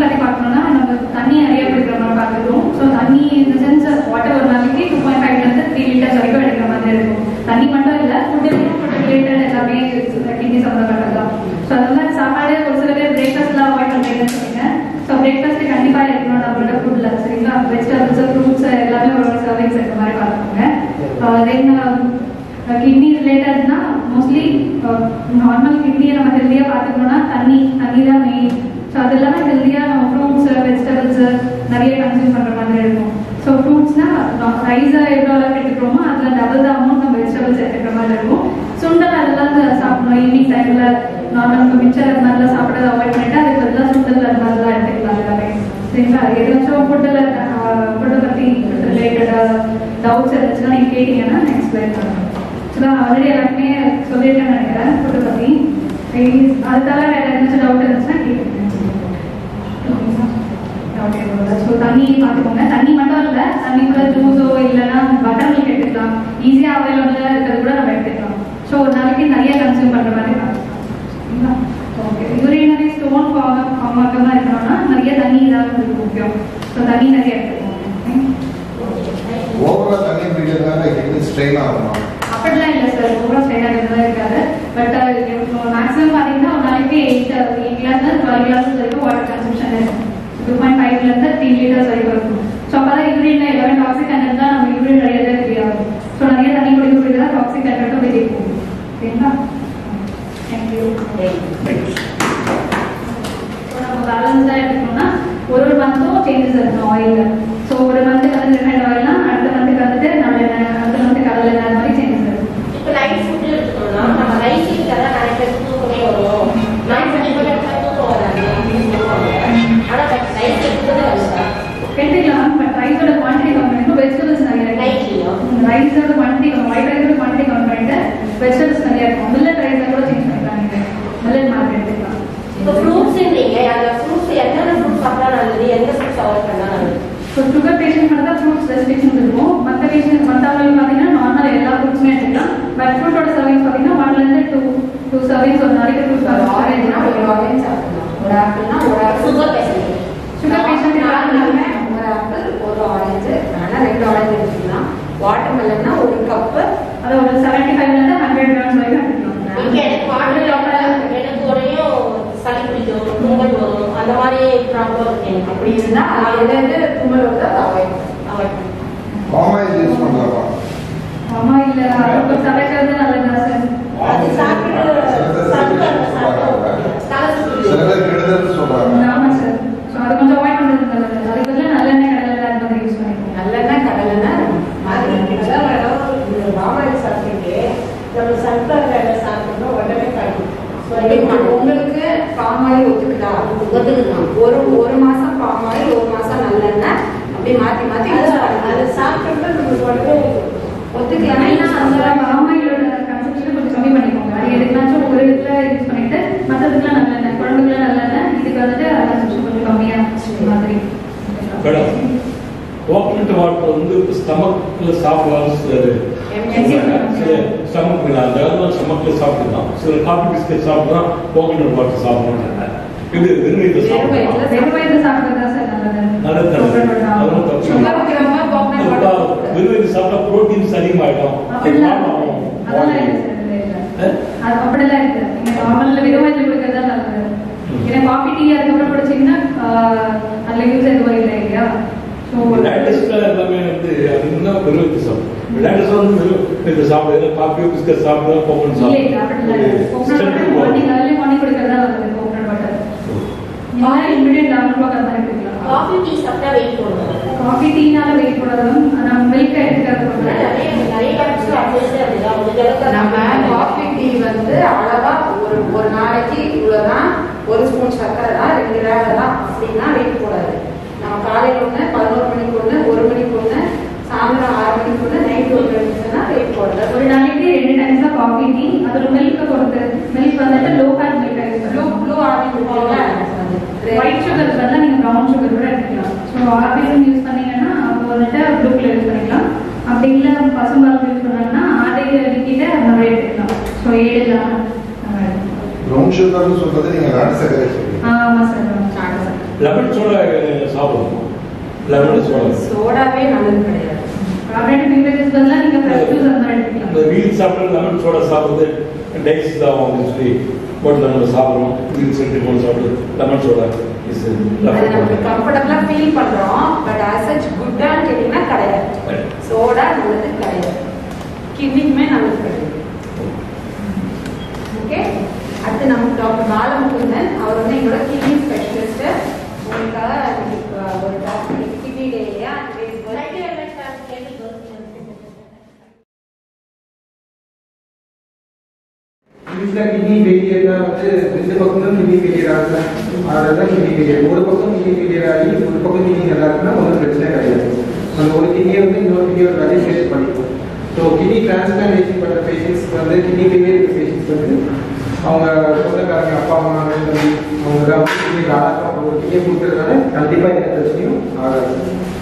பற்றி பார்க்கணும்னா நம்ம தண்ணி நிறைய குடிக்கிற மாதிரி பார்த்துருக்கோம் ஸோ தண்ணி இந்த சென்ஸ் வாட்டர் ஒரு நாளைக்கு டூ பாயிண்ட் ஃபைவ்லேருந்து த்ரீ லிட்டர்ஸ் வரைக்கும் எடுக்கிற மாதிரி இருக்கும் தண்ணி மட்டும் இல்லை ஃபுட்டுலையும் ஃபுட் ரிலேட்டட் எல்லாமே கிட்னி சம்மந்தப்பட்டது தான் ஸோ அதெல்லாம் சாப்பாடு ஒரு சில பேர் பிரேக்ஃபாஸ்ட்லாம் அவாய்ட் பண்ணுறீங்கன்னு சொன்னீங்க ஸோ பிரேக்ஃபாஸ்ட் கண்டிப்பாக இருக்கணும் நம்மளோட ஃபுட்டில் சரிங்களா வெஜிடபிள்ஸ் ஃப்ரூட்ஸ் எல்லாமே ஒரு சர்விங்ஸ் இருக்க மாதிரி பார்த்துக்கோங்க தென் கிட்னி ரிலேட்டட்னா மோஸ்ட்லி நார்மல் கிட்னியை நம்ம ஹெல்த்தியாக பார்த்துக்கணும்னா தண்ணி தண்ணி தான் மெயின் ஸோ அது இல்லாமல் ஹெல்த்தியாக நம்ம ஃப்ரூட்ஸ் வெஜிடபிள்ஸ் நிறைய கன்சியூம் பண்ணுற மாதிரி இருக்கும் ஸோ ஃப்ரூட்ஸ்னா ரைஸை எவ்வளோ அளவுக்கு எடுத்துக்கிறோமோ அதில் டபுள் தான் அமௌண்ட் நம்ம வெஜிடபிள்ஸ் எடுத்துக்கிற மாதிரி இருக்கும் சுண்டல் அதெல்லாம் சாப்பிடணும் ஈவினிங் டைமில் நார்மல் நம்ம மிச்சர் அது மாதிரிலாம் சாப்பிட்றத அவாய்ட் பண்ணிட்டு அதுக்கு பதிலாக சுண்டல் அது மாதிரிலாம் எடுத்துக்கலாம் எல்லாமே சரிங்களா எதாச்சும் ஃபுட்டில் ஃபுட்டை பற்றி ரிலேட்டடாக டவுட்ஸ் இருந்துச்சுன்னா நீங்கள் கேட்டிங்கன்னா நான் எக்ஸ்பிளைன் பண்ணுறேன் ஸோ நான் ஆல்ரெடி எல்லாருமே சொல்லியிருக்கேன்னு நினைக்கிறேன் ஃபுட்டை பற்றி அது தவிர வேறு ஏதாச்சும் டவுட் இருந்துச்சுன்னா கேட்குறேன் ஸோ தண்ணி பார்த்துக்கோங்க தண்ணி மட்டும் இல்லை தண்ணி கூட ஜூஸோ இல்லைன்னா பட்டர் மில்க் எடுத்துக்கலாம் ஈஸியாக அவைலபிளாக இருக்கிறது கூட நம்ம எடுத்துக்கலாம் ஸோ ஒரு நாளைக்கு நிறைய கன்சியூம் பண்ணுற மாதிரி பார்த்துக்கலாம் okay urinary stone form form ஆகாமல் இருக்கணும்னா நிறைய தண்ணி தான் உங்களுக்கு முக்கியம் ஸோ தண்ணி நிறைய எடுத்துக்கோங்க ஓவரா தண்ணி குடிக்கிறதுனால கிட்னி ஸ்ட்ரெயின் ஆகுமா அப்படிலாம் இல்லை சார் ரொம்ப ஸ்ட்ரெயின் ஆகிறதுலாம் இருக்காது பட் மேக்ஸிமம் பார்த்தீங்கன்னா ஒரு நாளைக்கு eight eight glass twelve glass வரைக்கும் வாட்டர் கன்சம்ஷன் இருக்கும் டூ பாயிண்ட் ஃபைவ்லேருந்து த்ரீ லிட்டர்ஸ் வரைக்கும் இருக்கும் ஸோ அப்போ தான் யூரின்ல எல்லாமே டாக்ஸிக் கண்டென்ட் தான் நம்ம யூரின் நிறைய தான் ஃப்ரீ ஆகும் ஸோ நிறைய தண்ணி குடிக்க குடிக்க தான் டாக்ஸிக் கண்டென்ட்டும் வெளியே போகும் சரிங்களா தேங்க்யூ ஸோ நம்ம பேலன்ஸ்டாக எடுத்துக்கணும்னா ஒரு ஒரு மந்த்தும் சேஞ்சஸ் இருக்கணும் ஆயிலில் ஸோ ஒரு மந்த்துக்கு வந்து ரிஃபைண்ட் ஆயில்னா அடுத்த மந்த்துக்கு வந்துட்டு நல்லெண்ணெய் அடுத்த மந்த்துக்கு கடலெண்ணெய் அந்த மாதிரி சேஞ்சஸ் இருக்கும் இப்போ நைட் ஃபுட் எடுத்துக்கணும்னா நம்ம ரைஸ் இருக்கிறதா நிறைய பேர் தூக்கமே வரும் நைட் ஃபுட் எடுத்தா தூக்கம் வராது அப்படின்னு சொல்லுவாங்க ஆனால் ரைஸ் எடுக்கிறது வருஷம் எடுத்துக்கலாம் பட் ரைஸோட குவான்டிட்டி கம்மி பண்ணிட்டு வெஜிடபிள்ஸ் நிறைய இருக்கும் நைட்லையும் ரைஸோட குவான்டிட்டி கம்மி ஒயிட் ரைஸோட குவான்டிட்டி கம்மி பண்ணிட்டு வெஜிடபிள்ஸ் நிறைய இருக்கும் மில்லட் ரைஸை கூட சேஞ்ச் பண்ணிக்கலாம் நீங்கள் மில்லட் மார்க் எடுத்துக்கலாம் இப்போ ஃப்ரூட்ஸ்ன்றீங்க அந்த ஃப்ரூட்ஸ் என்னென்ன ஃப்ரூட்ஸ் சாப்பிட்டா நல்லது எந்த ஃப்ரூட்ஸ் அவாய்ட் பண்ணா நல்லது ஸோ சுகர் பேஷண்ட் மட்டும் தான் ஃப்ரூட்ஸ் ரெஸ்ட்ரிக்ஷன் இருக்கும் மற்ற பேஷண்ட் மற்றவங்களுக்கு பார்த்தீங்கன்னா நார்மல் எல்லா ஃப்ரூட்ஸுமே எடுத்துக்கலாம் பட் ஃப்ரூட்டோட சர்விங்ஸ் பார்த்தீங்கன்னா ஒன்லேருந்து டூ டூ சர்விங்ஸ் ஒரு நாளைக்கு டூ ஒரு ஆரஞ்சுனா ஒரு சர்விங்ஸ் ஆரஞ்சு சாப்பிடலாம் ஒரு ஆப்பிள்னா ஒரு apple sugar patient sugar patient நார்மலாமே ஒரு ஆப்பிள் ஒரு ஆரஞ்சு வேணா ரெண்டு ஆரஞ்சு எடுத்துக்கலாம் வாட்டர் மெலன்னா ஒரு கப்பு அது ஒரு செவன்ட்டி ஃபைவ்லேருந்து ஹண்ட்ரட் கிராம்ஸ் வரைக்கும் இங்க எடுத்துக்கலாம் எனக்கு வாட்டர் எனக்கு உடையும் சளி பிடிக்கும் தும்மல் வரும் அந்த மாதிரி ப்ராப்ளம் இருக்கு எனக்கு அப்படி இருந்தா அதுல இருந்து தும்மல் வருது அதை அவாய்ட் அவாய்ட் பாமாயில் யூஸ் பண்ணலாமா ஆமா இல்ல அவங்க சமைக்கிறது நல்லதா சார் அது சாப்பிட்டு சாப்பிட்டு தலை சில சுற்றுது பேர் கெடுதல் சொல்றாங்க ஆமா சார் ஸோ அது கொஞ்சம் அவாய்ட் பண்றது நல்லது அதுக்கு பதிலா நல்லெண்ணெய் கடலை அந்த மாதிரி யூஸ் பண்ணிக்கோங்க நல்லெண்ணெய் கடலெண்ணெய் மாதிரி பாமாயில் சாப்பிட்டு நம்ம சன்ஃப்ளவர் எண்ணெய் சாப்பிட்டோம்னா உடனே கழிக்கும் உங்களுக்கு பாமாயில் ஒத்துக்குதா ஒத்துக்குதான். ஒரு ஒரு மாசம் பாமாயில் ஒரு மாசம் நல்லெண்ணெய் அப்படி மாத்தி மாத்தி use அது பண்ணுங்க. அது சாப்பிட்டோம்னா நமக்கு உடனே ஒத்துக்கலன்னா ஏன்னா இன்னும் அந்த கொஞ்சம் பாமாயிலோட கன்செப்ஷன் கொஞ்சம் கம்மி பண்ணிக்கோங்க அது எதுனாச்சும் ஒரு இதுல யூஸ் பண்ணிட்டு மற்றதுக்குலாம் நல்லெண்ணெய் குழம்புக்குலாம் நல்லெண்ணெய் இதுக்கு வந்துட்டு கன்செப்ஷன் கொஞ்சம் கம்மியா மாதிரி மேடம் கோகனட் வாட்டர் வந்து ஸ்டமக்ல சாப்பிடலாம் சிலர் சில ஸ்டமக் அந்த காலத்தில் ஸ்டமக்ல சாப்பிட்டுதான் சில காஃபி பிஸ்கட் சாப்பிட்டா கோகனட் வாட்டர் சாப்பிடணும் இது வெறும் இதை சாப்பிடலாம் வெறும் வயிற்று சாப்பிட்றதா சார் நல்லது நல்லது நல்லது அதெல்லாம் தப்பு இல்லை. சுகர் இருக்கிறவங்க கோகனட் அதுக்கு வாட்டர் வெறும் இது சாப்பிட்டா ப்ரோட்டீன்ஸ் அதிகமாயிடும் அப்படிலாம் அதெல்லாம் இல்லை சார் இல்லை இல்லை அது அப்படிலாம் இருக்கு நீங்க நார்மல்ல வெறும் வயிற்று குடிக்கிறதா நல்லது ஏன்னா காஃபி டீ அதுக்கப்புறம் குடிச்சீங்கன்னா ஆஹ், அதுல யூஸ் எதுவும் இல்லை இல்லையா ஸோ லேட்டஸ்ட்ல எல்லாமே வந்து அது இன்னும் வெறும் இது சாப்பிடும் லேட்டஸ்ட் வந்து வெறும் இது சாப்பிடுறது காஃபி பிஸ்கட் சாப்பிடுறது கோகனட் இல்லை இல்லை அப்படிலாம் இல்லை coconut water morning early morning குடிக்கிறதா நல்லது கோகனட் வாட்டர் இல்லை இமிடியட் லெவன் ஓ கிளாக் மாதிரி குடிக்கலாம் காஃபி டீ சாப்பிட்டா வெயிட் போடுவோம் காஃபி டீனால வெயிட் போடாதும் நம்ம மில்க் எடுத்துக்கிறது நிறைய போடுறது நிறைய கடைசியில் அப்படியே அப்படிதான் முடிஞ்ச அளவுக்கு நம்ம காஃபி டீ வந்து அளவா ஒரு ஒரு நாளைக்கு இவ்வளவுதான் ஒரு ஸ்பூன் சர்க்கரை தான் ரெண்டு வேலை தான் அப்படின்னா வெயிட் போடாது நம்ம காலையில ஒண்ணு பதினோரு மணிக்கு ஒண்ணு ஒரு மணிக்கு ஒண்ணு சாயந்தரம் ஆறு மணிக்கு ஒண்ணு நைட் ஒரு ரெண்டுனா வெயிட் போடாது ஒரு நாளைக்கு ரெண்டு டைம்ஸ் தான் காஃபி டீ அதோட மில்க் பொறுத்து மில்க் வந்துட்டு low fat milk use blue பண்ணுவோம் ப்ளூ ஆவி கொடுப்பாங்க ஒயிட் சுகர் பதிலாக நீங்கள் ப்ரௌன் சுகர் கூட எடுத்துக்கலாம் ஸோ ஆர்பிஎம் யூஸ் பண்ணீங்கன்னா அப்போ வந்துட்டு ப்ளூ கலர் யூஸ் பண்ணிக்கலாம் அப்படி இல்லை பசும்பால் யூஸ் பண்ணாங்கன்னா ஆடை விக்கிட்ட அந்த மாதிரி எடுத்துக்கலாம் ஸோ ஏழு இல்லாமல் அந்த மாதிரி எடுத்துக்கலாம். ப்ரௌன் சுகர்னு சொல்றது நீங்க நாட்டு சர்க்கரை சொல்றீங்க ஆ, ஆமாம் சார் ஆமாம் சார் லெமன் சோடா சாப்பிடணும் லெமன் சோடா சோடாவே நல்லது கிடையாது கார்பரேட் பீவரேஜஸ் பதிலா நீங்க ஃப்ரெஷ் ஜூஸ் அந்த மாதிரி இந்த எடுத்துக்கலாம் வீல் சாப்பிட்டு லெமன் சோடா சாப்பிடுறது டைஸ் தான் அப்படின்னு சொல்லி போட்டில் நம்ம சாப்பிட்றோம் வீல் சென்ட் போட்டு சாப்பிடுறது லெமன் சோடா இஸ் அது லெமன் நமக்கு கம்ஃபர்டபுளா ஃபீல் பண்றோம் பட் as such குட்டான்னு கேட்டீங்கன்னா கிடையாது சோடா நல்லது கிடையாது கிட்னிக்குமே நல்லது கிடையாது ஓகே அடுத்து நமக்கு டாக்டர் பாலமுகுந்தன் அவர் வந்து எங்களோட கிட்னி ஸ்பெஷலிஸ்ட் உங்களுக்காக இன்னைக்கு ஒரு டாக்டர் கிட்னி டேயா Thank you very much, Dr. Kelly. யூஸ்வலாக கிட்னி ஃபெயிலியர்னா வந்து ரெண்டு பக்கமும் கிட்னி ஃபெயிலியர் ஆகுது அதுதான் கிட்னி ஃபெயிலியர் ஒரு பக்கம் கிட்னி ஃபெயிலியர் ஆகி ஒரு பக்கம் கிட்னி நல்லா இருக்குன்னா ஒன்றும் பிரச்சனை கிடையாது அந்த ஒரு கிட்னியை வந்து இன்னொரு கிட்னியோட வேலையை ஷேர் பண்ணிக்கும் ஸோ கிட்னி டிரான்ஸ்பிளான்டேஷன் பண்ணுற பேஷண்ட்ஸ்க்கு வந்து கிட்னி ஃபெயிலியர் பேஷண்ட்ஸ் வந்து அவங்க சொந்தக்காரங்க அப்பா அம்மா அண்ணன் தம்பி அவங்க தான் கிட்னி ஆராய்ச்சி ஒரு கிட்னியை கொடுக்குறதுனால கண்டிப்பாக எந்த பிரச்சனையும் ஆகாது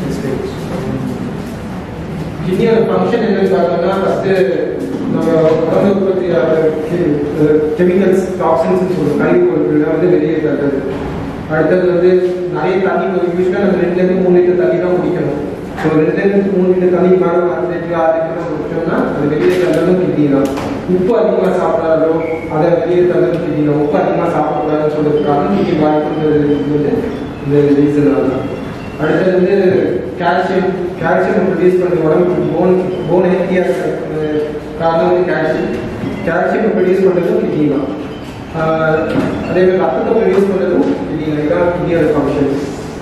கிட்னியோட ஃபங்க்ஷன் என்னன்னு பார்த்தோம்னா ஃபஸ்ட்டு நம்ம உடம்பு உற்பத்தி கெமிக்கல்ஸ் டாக்ஸின்ஸ் சொல்லுவோம் கழிவு பொருட்கள் வந்து வெளியே தள்ளுறது அடுத்தது வந்து நிறைய தண்ணி யூஸ்வலாக நம்ம ரெண்டுலேருந்து மூணு லிட்டர் தண்ணி தான் குடிக்கணும் ஸோ ரெண்டுலேருந்து மூணு லிட்டர் தண்ணி மேலே அஞ்சு லிட்டர் ஆறு லிட்டர் நம்ம குடிச்சோம்னா அது வெளியே தள்ளணும் கிட்னி தான் உப்பு அதிகமாக சாப்பிடாதோ அதை வெளியே தள்ளணும் கிட்னி தான் உப்பு அதிகமாக சாப்பிடக்கூடாதுன்னு சொல்றதுக்காக கிட்னி பாதிப்புன்றது வந்து இந்த ரீசனால தான் அடுத்தது வந்து கால்சியம் கால்சியம் ப்ரொடியூஸ் பண்ணி உடம்புக்கு போன் போன் ஹெல்த்தியாக இருக்கிற காரணம் வந்து கால்சியம் கால்சியம் ப்ரொடியூஸ் பண்ணுறதும் கிட்னி தான் ஆஹ் அதே மாதிரி ரத்தத்தை ப்ரொடியூஸ் பண்ணுறதும் கிட்னி தான் இதான் கிட்னியோட ஃபங்க்ஷன்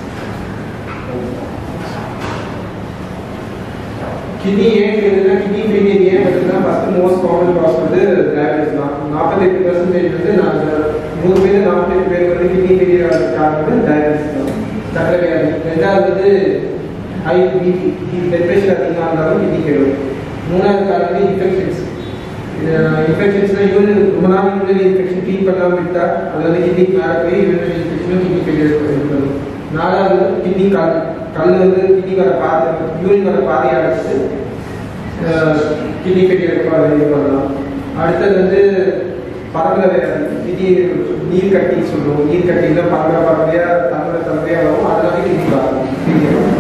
கிட்னி ஏன் கேக்குதுன்னா கிட்னி ஃபெயிலியர் ஏன் வருதுன்னா ஃபர்ஸ்ட் மோஸ்ட் காமன் காஸ் வந்து டயபிட்டிஸ் தான் நாற்பத்தெட்டு பர்சன்டேஜ் வந்து நான் நூறு பேர் நாற்பத்தெட்டு பேர் வந்து கிட்னி ஃபெயிலியர் ஆகிறது காரணம் வந்து டயபிட்டிஸ் தான் சக்கரை வியாதி ரெண்டாவது வந்து ஹை பிபி பிளட் ப்ரெஷர் அதிகமாக இருந்தாலும் கிட்னி கேடும் மூணாவது காரணம் வந்து இன்ஃபெக்ஷன்ஸ் இன்ஃபெக்ஷன்ஸ்னா யூரின் ரொம்ப நாள் யூரினரி இன்ஃபெக்ஷன் ட்ரீட் பண்ணாமல் விட்டா அது வந்து கிட்னிக்கு மேலே போய் யூரினரி இன்ஃபெக்ஷனும் கிட்னி ஃபெயிலியர் பண்ணும் நாலாவது வந்து கிட்னி கல் கல் வந்து கிட்னி வர பாதை யூரின் வர பாதையை அடைச்சிட்டு கிட்னி ஃபெயிலியர் இது பண்ணலாம் அடுத்தது வந்து பரம்பரை வியாதி கிட்னி நீர் கட்டி சொல்லுவோம் நீர் கட்டினா பரம்பரை பரம்பரையா தலைமுறை தலைமுறையா வரும் அதனால கிட்னி பாதிக்கும்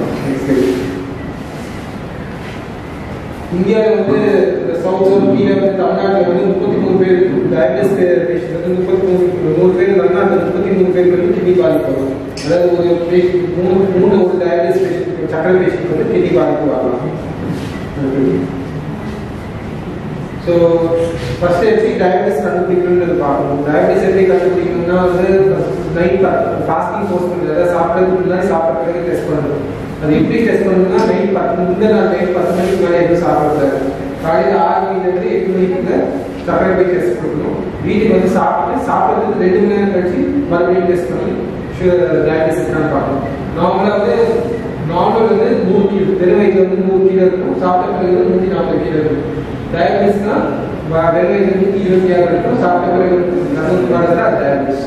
இந்தியாவில் வந்து இந்த சவுத் சவுத் கீழே வந்து தமிழ்நாட்டில் வந்து முப்பத்தி மூணு பேர் டயபிட்டிஸ் பேஷண்ட் வந்து முப்பத்தி மூணு நூறு பேர் தமிழ்நாட்டில் முப்பத்தி மூணு பேருக்கு வந்து கிட்னி பாதிப்பு வரும் அதாவது ஒரு பேஷண்ட் மூணு மூணு ஒரு டயபிட்டிஸ் பேஷண்ட் சக்கரை பேஷண்ட் வந்து கிட்னி பாதிப்பு வரலாம் ஸோ ஃபர்ஸ்ட் எப்படி டயபிட்டிஸ் கண்டுபிடிக்கணும்னு பார்க்கணும் டயபிட்டிஸ் எப்படி கண்டுபிடிக்கணும்னா வந்து நைட் ஃபாஸ்டிங் போஸ்ட் பண்ணுறது அதாவது சாப்பிட்றதுக்கு முன்னாடி சாப்பிட்ற பிறகு டெஸ்ட் பண்ணணும் அது எப்படி டெஸ்ட் பண்ணணும்னா நைட் பத்து முந்தின நாள் நைட் பத்து மணிக்கு மேலே எதுவும் சாப்பிடக்கூடாது காலையில் ஆறு மணிலேருந்து எட்டு மணிக்குள்ள சக்கரை போய் டெஸ்ட் கொடுக்கணும் வீட்டுக்கு வந்து சாப்பிட்டு சாப்பிட்றதுக்கு ரெண்டு மணி நேரம் கழிச்சு மறுபடியும் டெஸ்ட் பண்ணி ஷுகர் டயபிட்டிஸ் இருக்கான்னு பார்க்கணும் நார்மலாக வந்து நார்மல் வந்து நூறு கிலோ வெறும் வயிற்றுல வந்து நூறு கிலோ இருக்கும் சாப்பிட்ட பிறகு வந்து நூற்றி நாற்பது கிலோ இருக்கும் டயபிட்டிஸ்னா வெறும் வயிற்றுல நூற்றி இருபத்தி ஆறு இருக்கும் சாப்பிட்ட பிறகு நூற்றி நாலு தான் டயபிட்டிஸ்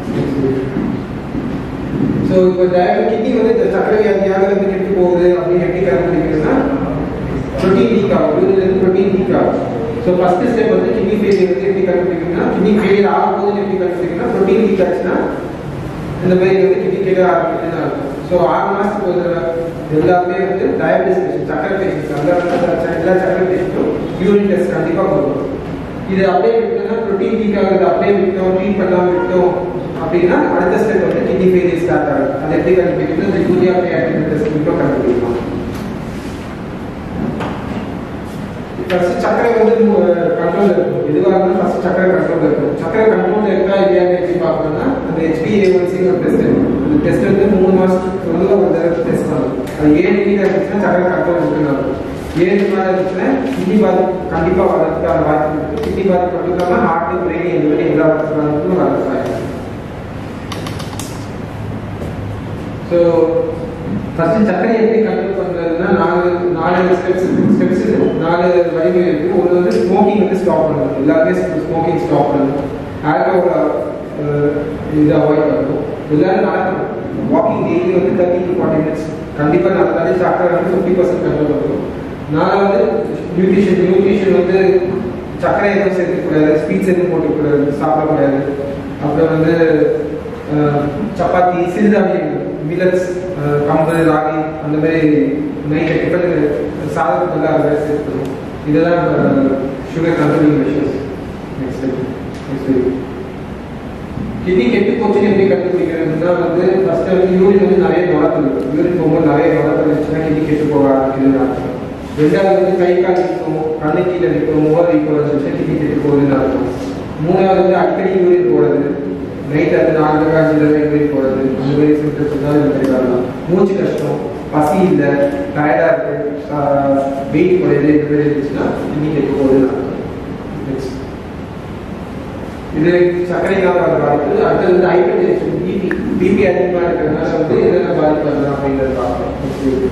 ஸோ இப்போ டயபிட் கிட்னி வந்து இந்த சக்கரை வியாதியாக வந்து கெட்டு போகுது அப்படின்னு எப்படி கண்டுபிடிக்கிறதுனா ப்ரோட்டீன் லீக் ஆகும் இதுலேருந்து ப்ரோட்டீன் லீக் ஆகும் ஸோ ஃபர்ஸ்ட் ஸ்டெப் வந்து கிட்னி ஃபெயிலியர் வந்து எப்படி கண்டுபிடிக்கணும்னா கிட்னி ஃபெயிலியர் ஆகும் போது எப்படி கண்டுபிடிக்கணும்னா ப்ரோட்டீன் லீக் ஆச்சுன்னா இந்த மாதிரி வந்து கிட்னி கேட்க ஆரம்பிக்குதுன்னு அர்த்தம் ஸோ ஆறு மாதத்துக்கு ஒரு தடவை எல்லாருமே வந்து டயபிட்டிஸ் பேஷண்ட் சக்கரை பேஷண்ட் அந்த வந்து எல்லா சக்கரை பேஷண்ட்டும் யூரின் டெஸ்ட் கண்டிப்பாக கொடுக்கணும் இது அப்படியே விட்டோம்னா ப்ரோட்டீன் லீக் ஆகுது அப்படியே விட்டோம் ட்ரீட் பண்ணாமல் விட்டோம் அப்படின்னா அடுத்த ஸ்டெப் வந்து கிட்னி ஃபெயிலியர் ஸ்டார்ட் ஆகுது அது எப்படி கண்டுபிடிக்கிறது இந்த யூரியா கிரியாட்டின் டெஸ்ட் மட்டும் கண்டுபிடிக்கலாம் ஃபர்ஸ்ட் சக்கரை வந்து கண்ட்ரோல் இருக்கும் எதுவாக இருந்தாலும் ஃபர்ஸ்ட் சக்கரை கண்ட்ரோல் இருக்கும் சக்கரை கண்ட்ரோல் இருக்கா இல்லையான்னு எப்படி பார்க்கணும்னா அந்த ஹெச்பிஏஒன்சி ஒரு டெஸ்ட் அந்த டெஸ்ட் வந்து மூணு மாசத்துக்கு வந்து ஒரு தடவை டெஸ்ட் பண்ணணும் அது ஏழு கீழே இருந்துச்சுன்னா சக்கரை கண்ட்ரோல் இருக்குன்னு அர்த்தம் ஏழு மேலே இருந்துச்சுன்னா கிட்னி பாதிப்பு கண்டிப்பாக வர்றதுக்கான வாய்ப்பு இருக்கு கிட்னி பாதிப்பு மட்டும் இல்லாமல் ஹார்ட் பிரெயின் இந்த மாதிரி எல்லா பாதிப்பும் வர்றதுக்கு வாய்ப்பு ஸோ ஃபர்ஸ்ட் சர்க்கரை எப்படி கண்ட்ரோல் பண்றதுன்னா நாலு நாலு ஸ்டெப்ஸ் ஸ்டெப்ஸ் இருக்கு நாலு வழிமுறை இருக்கு ஒன்று வந்து ஸ்மோக்கிங் வந்து ஸ்டாப் பண்ணணும் எல்லாருமே ஸ்மோக்கிங் ஸ்டாப் பண்ணணும் ஆல்கஹால் இது அவாய்ட் பண்ணணும் எல்லாரும் நடக்கணும் வாக்கிங் டெய்லி வந்து தேர்ட்டி டு ஃபார்ட்டி மினிட்ஸ் கண்டிப்பாக நடந்தாலே சர்க்கரை வந்து ஃபிஃப்டி பர்சன்ட் கண்ட்ரோல் பண்ணணும் நாலாவது நியூட்ரிஷன் நியூட்ரிஷன் வந்து சர்க்கரை எதுவும் சேர்த்துக்கூடாது ஸ்வீட்ஸ் எதுவும் போட்டுக்கூடாது சாப்பிடக்கூடாது அப்புறம் வந்து அஹ், சப்பாத்தி சிறுதானியங்கள் மில்லட்ஸ் கம்பு ராகி அந்த மாதிரி நைட் டிஃபன் சாதத்துக்கு அதை சேர்த்துக்கணும் இதெல்லாம் sugar controlling measures next next kidney கெட்டு போச்சுன்னு எப்படி கண்டுபிடிக்கிறதுனா வந்து ஃபர்ஸ்ட் வந்து யூரின் வந்து நிறைய நுழக்கல் யூரின் போகும்போது நிறைய நுழக்கல் இருந்துச்சுன்னா கிட்னி கெட்டு போக ஆரம்பிக்குதுன்னு அர்த்தம் ரெண்டாவது வந்து கை கால் நிற்கும் கண்ணு கீழே நிற்கும் முகம் வீக்கம் வந்துச்சுன்னா கிட்னி கெட்டு போகுதுன்னு அர்த்தம் மூணாவது வந்து அடிக்கடி யூரின் போடுறது நைட் அது நாலு தடவை அஞ்சு தடவை யூரின் போடுறது அந்த மாதிரி சிம்டம்ஸ் தான் இந்த மாதிரி வரலாம் மூச்சு கஷ்டம் பசி இல்லை டயர்டாக இருக்கு வெயிட் குறையுது இந்த மாதிரி இருந்துச்சுன்னா கிட்னி கெட்டு போகுதுன்னு அர்த்தம் நெக்ஸ்ட் இது சர்க்கரைக்காக வர பாதிப்பு அடுத்தது வந்து ஹைப்பர் டென்ஷன் பிபி பிபி அதிகமாக இருக்கிறதுனால வந்து என்னென்ன பாதிப்பு வரலாம் அப்படிங்கிறத பார்க்கலாம்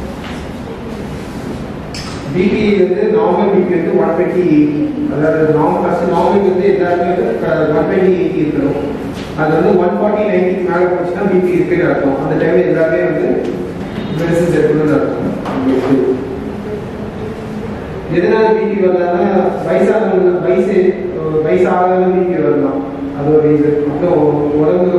பிபி வந்து நார்மல் பிபி வந்து ஒன் டுவெண்ட்டி அதாவது நார்மல் ஃபர்ஸ்ட் நார்மல் வந்து எல்லாருமே வந்து ஒன் டுவெண்ட்டி எயிட்டி இருக்கணும் அது வந்து ஒன் ஃபார்ட்டி நைன்டிக்கு மேலே போச்சுன்னா பிபி இருக்குன்னு அர்த்தம் அந்த டைம் எல்லாமே வந்து மெடிசன்ஸ் எடுக்கணும்னு அர்த்தம் எதனால பிபி வரலாம்னா வயசானவங்க வயசு வயசாகாத பிபி வரலாம் அது ஒரு ரீசன் அப்புறம் உடம்பு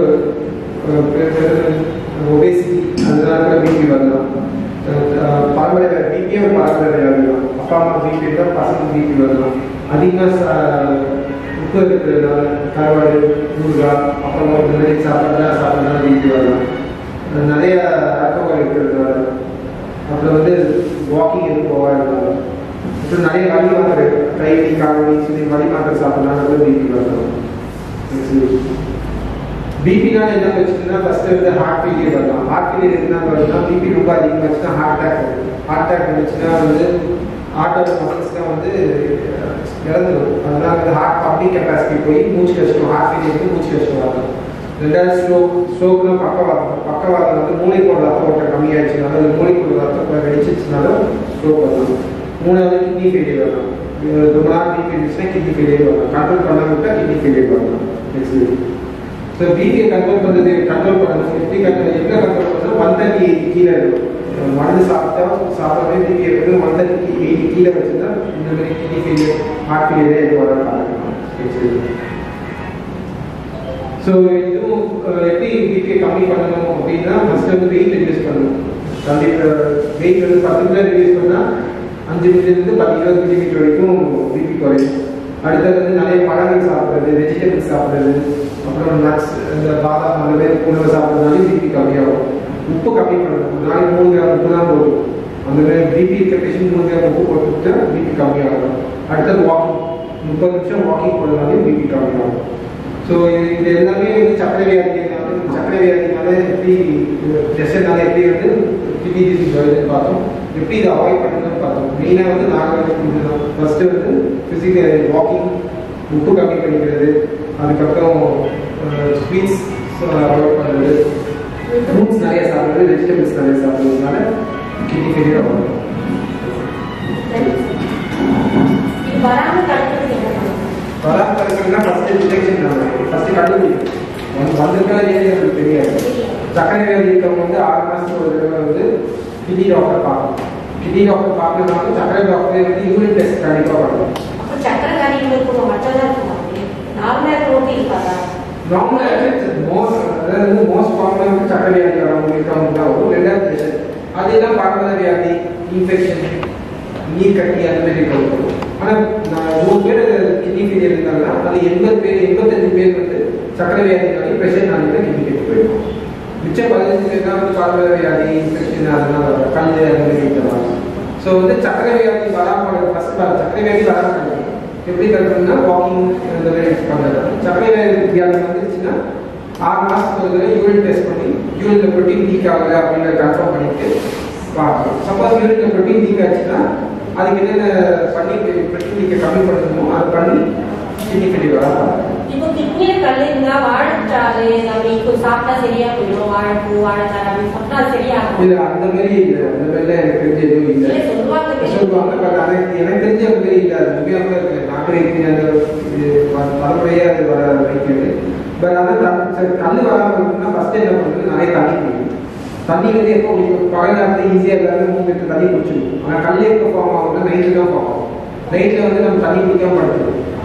ஒபேசிட்டி அதனால கூட பிபி வரலாம் அஹ் பரம்பரை பிபியே ஒரு பரம்பரை வியாதி தான் அப்பா அம்மா பிபி இருந்தால் பசங்க பிபி வரலாம் அதிகமாக உப்பு இருக்கிறதுனால கருவாடு ஊறுகாய் அப்புறம் இந்த மாதிரி சாப்பிட்றதா சாப்பிட்றதா பிபி வரலாம் அஹ் நிறைய ஆல்கோஹால் இருக்கிறதுனால அப்புறம் வந்து வாக்கிங் எதுவும் போகாததுனால அப்புறம் நிறைய வலி மாத்திரை கை வலி கால் வலி சொல்லி வலி மாத்திரை சாப்பிடலாம் கூட பிபி வரலாம் பிபினால என்ன பிரச்சனைனா ஃபர்ஸ்ட் வந்து ஹார்ட் ஃபெயிலியர் வரலாம் ஹார்ட் ஃபெயிலியர் என்ன வருதுன்னா பிபி ரொம்ப அதிகமாச்சுன்னா ஹார்ட் அட்டாக் வரும் ஹார்ட் அட்டாக் வந்துச்சுன்னா வந்து ஹார்ட்டோட மசில்ஸ்லாம் வந்து அஹ், இறந்துடும் அதனால வந்து ஹார்ட் பம்பிங் கெப்பாசிட்டி போய் மூச்சு கஷ்டம் ஹார்ட் ஃபெயிலியருக்கு மூச்சு கஷ்டம் வரலாம் ரெண்டாவது ஸ்ட்ரோக் ஸ்ட்ரோக்னா பக்கவாதம் பக்கவாதம் வந்து மூளைக்கோட ரத்த ஓட்டம் கம்மியாயிடுச்சுனால இல்லை மூளைக்கோட ரத்தம் வெடிச்சிச்சுனாலும் ஸ்ட்ரோக் வரலாம் மூணாவது கிட்னி ஃபெயிலியர் வரலாம் இது ரொம்ப நாள் பிபி இருந்துச்சுன்னா கிட்னி ஃபெயிலியர் வரலாம் கண்ட்ரோல் பண்ண விட்டா கிட்னி ஃபெயிலியர் வரலாம் நெக்ஸ்ட் ஸோ பிபியை கண்ட்ரோல் பண்ணுறது கண்ட்ரோல் பண்ணணும் எப்படி கண்ட்ரோல் எங்கே கண்ட்ரோல் பண்ணணும் ஒன் தேர்ட்டி கீழே இருக்கும் மருந்து சாப்பிட்டா சாப்பிடவே பிபி வந்து ஒன் தேர்ட்டி எயிட்டி கீழே வச்சுருந்தா இந்த மாதிரி கிட்னி ஃபெயிலியர் ஹார்ட் ஃபெயிலியர் இது வர பார்த்துக்கலாம் ஸோ இதுவும் அஹ், எப்படி பிபியை கம்மி பண்ணணும் அப்படின்னா ஃபர்ஸ்ட் வந்து வெயிட் ரெடியூஸ் பண்ணணும் கண்டிப்பாக வெயிட் வந்து பத்து கிலோ ரெடியூஸ் பண்ணால் அஞ்சு மில்லிலிருந்து பத்து இருபது மில்லிமீட்டர் வரைக்கும் பிபி குறையும் அடுத்தது வந்து நிறைய பழங்கள் சாப்பிட்றது வெஜிடபிள்ஸ் சாப்பிட்றது அப்புறம் நட்ஸ் இந்த பாதாம் அந்த மாதிரி உணவு சாப்பிட்றதுனால பிபி கம்மியாகும் உப்பு கம்மி பண்ணணும் ஒரு நாளைக்கு மூணு கிராம் உப்பு தான் போதும் அந்த மாதிரி பிபி இருக்க பேஷண்ட் மூணு கிராம் உப்பு போட்டுக்கிட்டா பிபி கம்மியாகும் அடுத்தது வாக்கிங் முப்பது நிமிஷம் வாக்கிங் பண்ணாலே பிபி கம்மியாகும் ஸோ இது இது எல்லாமே வந்து சக்கரை வியாதினால சக்கரை வியாதினால எப்படி டெஸ்ட்னால எப்படி வந்து கிட்னி டிசீஸ் வருதுன்னு பார்த்தோம் எப்படி இதை அவாய்ட் பண்ணுறதுன்னு பார்த்தோம் மெயினாக வந்து நாங்கள் ஃபர்ஸ்ட்டு வந்து ஃபிசிக்கல் வாக்கிங் உப்பு கம்மி பண்ணிக்கிறது அதுக்கப்புறம் ஸ்வீட்ஸ் அவாய்ட் பண்ணுறது ஃப்ரூட்ஸ் நிறைய சாப்பிட்றது வெஜிடபிள்ஸ் நிறைய சாப்பிட்றதுனால கிட்னி ஃபெயிலியர் ஆகும் இது வராம தடுக்கிறதுக்கு என்ன பண்ணணும் வராமல் இருக்கிறதுனா ஃபஸ்ட்டு டிடெக்ஷன் ஃபஸ்ட்டு கண்டுபிடிக்கும் வந்து வந்திருக்கா ஏன் எனக்கு தெரியாது சக்கரை வியாதி இருக்கவங்க வந்து ஆறு மாதத்துக்கு ஒரு தடவை வந்து கிட்னி டாக்டர் பார்க்கணும் கிட்னி டாக்டர் பார்க்கறதுனால சக்கரை டாக்டர் வந்து யூரின் டெஸ்ட் கண்டிப்பாக பண்ணணும் அப்போ சக்கரை காரியம் இருக்கும் மட்டும்தான் இருக்கும் நார்மலாக இருக்கிறவங்க இருக்காதா நார்மலாக மோஸ்ட் அதாவது வந்து மோஸ்ட் காமனாக வந்து சக்கரை வியாதி வரவங்க இருக்கவங்க தான் வரும் ரெண்டாவது பிரஷர் அதெல்லாம் பரவல வியாதி இன்ஃபெக்ஷன் நீர் கட்டி அந்த மாதிரி இருக்கவங்க ஆனால் நான் நூறு பேர் கிட்னி ஃபெயிலியர் இருந்தாங்கன்னா அது எண்பது பேர் எண்பத்தஞ்சு பேர் வந்து சக்கரை வியாதினாலே ப்ரெஷர்னாலே தான் கிட்னி கெட்டு போயிருக்கும் மிச்சம் பதினஞ்சு பேர் தான் வந்து பரவல வியாதி இன்ஃபெக்ஷன் அதெல்லாம் வரும் கல் அந்த மாதிரி இருக்கலாம் ஸோ வந்து சக்கரை வியாதி வராமல் ஃபர்ஸ்ட் சக்கரை வியாதி வராமல் எப்படி தடுக்கணும்னா வாக்கிங் இந்த மாதிரி பண்ணுறது சக்கரை வியாதி வியாதி வந்துருச்சுன்னா ஆறு மாதத்துக்கு ஒரு தடவை யூரின் டெஸ்ட் பண்ணி யூரின்ல ப்ரோட்டீன் லீக் ஆகல அப்படின்னு கன்ஃபார்ம் பண்ணிட்டு பார்க்கணும் சப்போஸ் யூரின்ல ப்ரோட்டீன் லீக் ஆச்சுன்னா அதுக்கு என்னென்ன பண்ணி ப்ரோட்டீன் லீக்கை கம்மி பண்ணணுமோ அதை பண்ணி கிட்னி ஃபெயிலியர் வராமல் இப்போ கிட்னியில கல் இருந்தா வாழைச்சாறு அப்படி இப்போ சாப்பிட்டா சரியா போயிடும் வாழைப்பூ வாழைச்சாறு அப்படி சாப்பிட்டா அது சரியாகும் இல்ல அந்த மாதிரி இல்ல அந்த மாதிரிலாம் எனக்கு தெரிஞ்ச எதுவும் இல்லை இல்ல, சொல்லுவாங்க. சொல்லுவாங்க பட் எனக்கு எனக்கு தெரிஞ்ச அந்த மாதிரி இல்லை அது உண்மையாக இருக்கு நாகரிக அந்த இது வ- தலைமுறையா அது வர வைக்கிறது பட் ஆனால் தன் சரி, கல் வராமல் இருக்குன்னா ஃபர்ஸ்ட் என்ன பண்ணுறது நிறைய தண்ணி குடிக்கணும் தண்ணி வந்து எப்போ குடிக்கும் பகல் நேரத்தில் ஈஸியாக எல்லாரும் மூணு லிட்டர் தண்ணி குடிச்சிடும் ஆனால் கல் எப்போ ஃபார்ம் ஆகும்னா நைட்டு தான் ஃபார்ம் ஆகும் நைட்டில் வந்து நம்ம தண்ணி குடிக்காம படுத்துடும்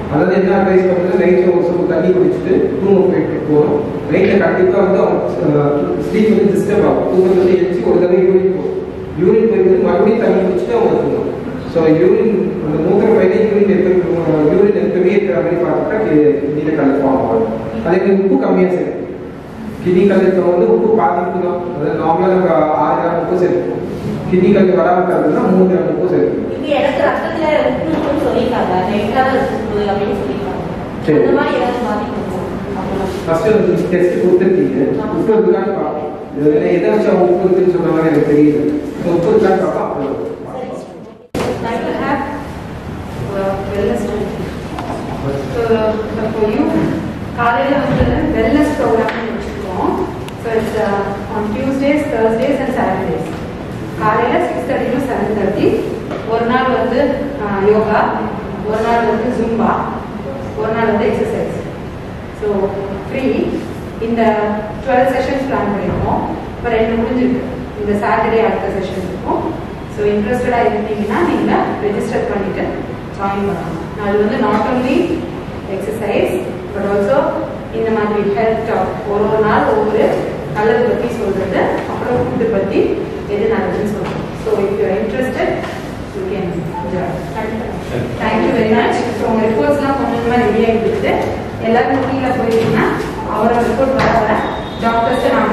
அதாவது என்ன அட்வைஸ் பண்ணுறது நைட்டில் ஒரு சொல் தண்ணி குடிச்சிட்டு தூங்க போயிட்டு போகணும் நைட்டில் கண்டிப்பாக வந்து அவங்க ஸ்லீப் வந்து டிஸ்டர்ப் ஆகும் தூக்கத்தில் வந்து எழுச்சி ஒரு தடவை யூரின் போகும் யூரின் போயிட்டு மறுபடியும் தண்ணி குடிச்சிட்டு அவங்க தூங்கணும் ஸோ யூரின் அந்த மூத்திர பையில யூரின் எடுத்து யூரின் எடுக்கவே இருக்கிற மாதிரி பார்த்துட்டா கிட்னியில் கலப்பாகும் ஆகும் அதே மாதிரி உப்பு கம்மியாக சேர்க்கும் கிட்னி கல்லுக்கு வந்து உப்பு பாதி உப்பு தான் அதாவது நார்மலாக நம்ம ஆறு கிராம் உப்பு சேர்த்துக்கோம் கிட்னி கல் வராமல் இருக்கிறதுனா மூணு கிராம் உப்பு சேர்த்துக்கணும் இது எனக்கு ரத்தத்துல உப்பு இருக்குன்னு சொல்லியிருக்காங்க ரெண்டாவது உப்பு அப்படின்னு சொல்லியிருக்காங்க சரி. அந்த மாதிரி ஏதாவது பாதிப்பு இருக்கா? அவ்வளவுதான். ஃபர்ஸ்ட் வந்து டெஸ்ட் கொடுத்துருக்கீங்க உப்பு இருக்கான்னு பார்ப்போம் இது வேற எதை வச்சு அவங்க உப்பு இருக்குன்னு சொன்னாங்கன்னு எனக்கு தெரியல So, உப்பு இருக்கான்னு பார்ப்போம் அப்புறம் Like to have uh, wellness training. So, for you, காலையில் வந்து wellness program வச்சுருக்கோம் so it's on Tuesdays Thursdays and Saturdays காலையில் six thirty to seven thirty ஒரு நாள் வந்து uh, யோகா ஒரு நாள் வந்து ஜும்பா ஒரு நாள் வந்து எக்ஸசைஸ் ஸோ ஃப்ரீ இந்த டுவெல் செஷன்ஸ் பிளான் பண்ணியிருக்கோம் இப்போ ரெண்டு முடிஞ்சிருக்கு இந்த சாட்டர்டே அடுத்த செஷன் இருக்கும் ஸோ இன்ட்ரெஸ்டடாக இருந்தீங்கன்னா நீங்கள் ரெஜிஸ்டர் பண்ணிட்டு ஜாயின் பண்ணலாம் அது வந்து not only exercise but also இந்த மாதிரி ஹெல்த் டாக் ஒரு ஒரு நாள் ஒவ்வொரு நல்லது பற்றி சொல்கிறது அப்புறம் ஃபுட்டு பற்றி எது நல்லதுன்னு சொல்கிறோம் so if you interested you can thank you very much so உங்கள் ரிப்போர்ட்ஸ்லாம் கொஞ்சம் கொஞ்சமாக ரெடியாக இருக்குது எல்லாரும் கீழே போயிருந்தீங்கன்னா அவரோட ரிப்போர்ட் வர வர டாக்டர்ஸை நான்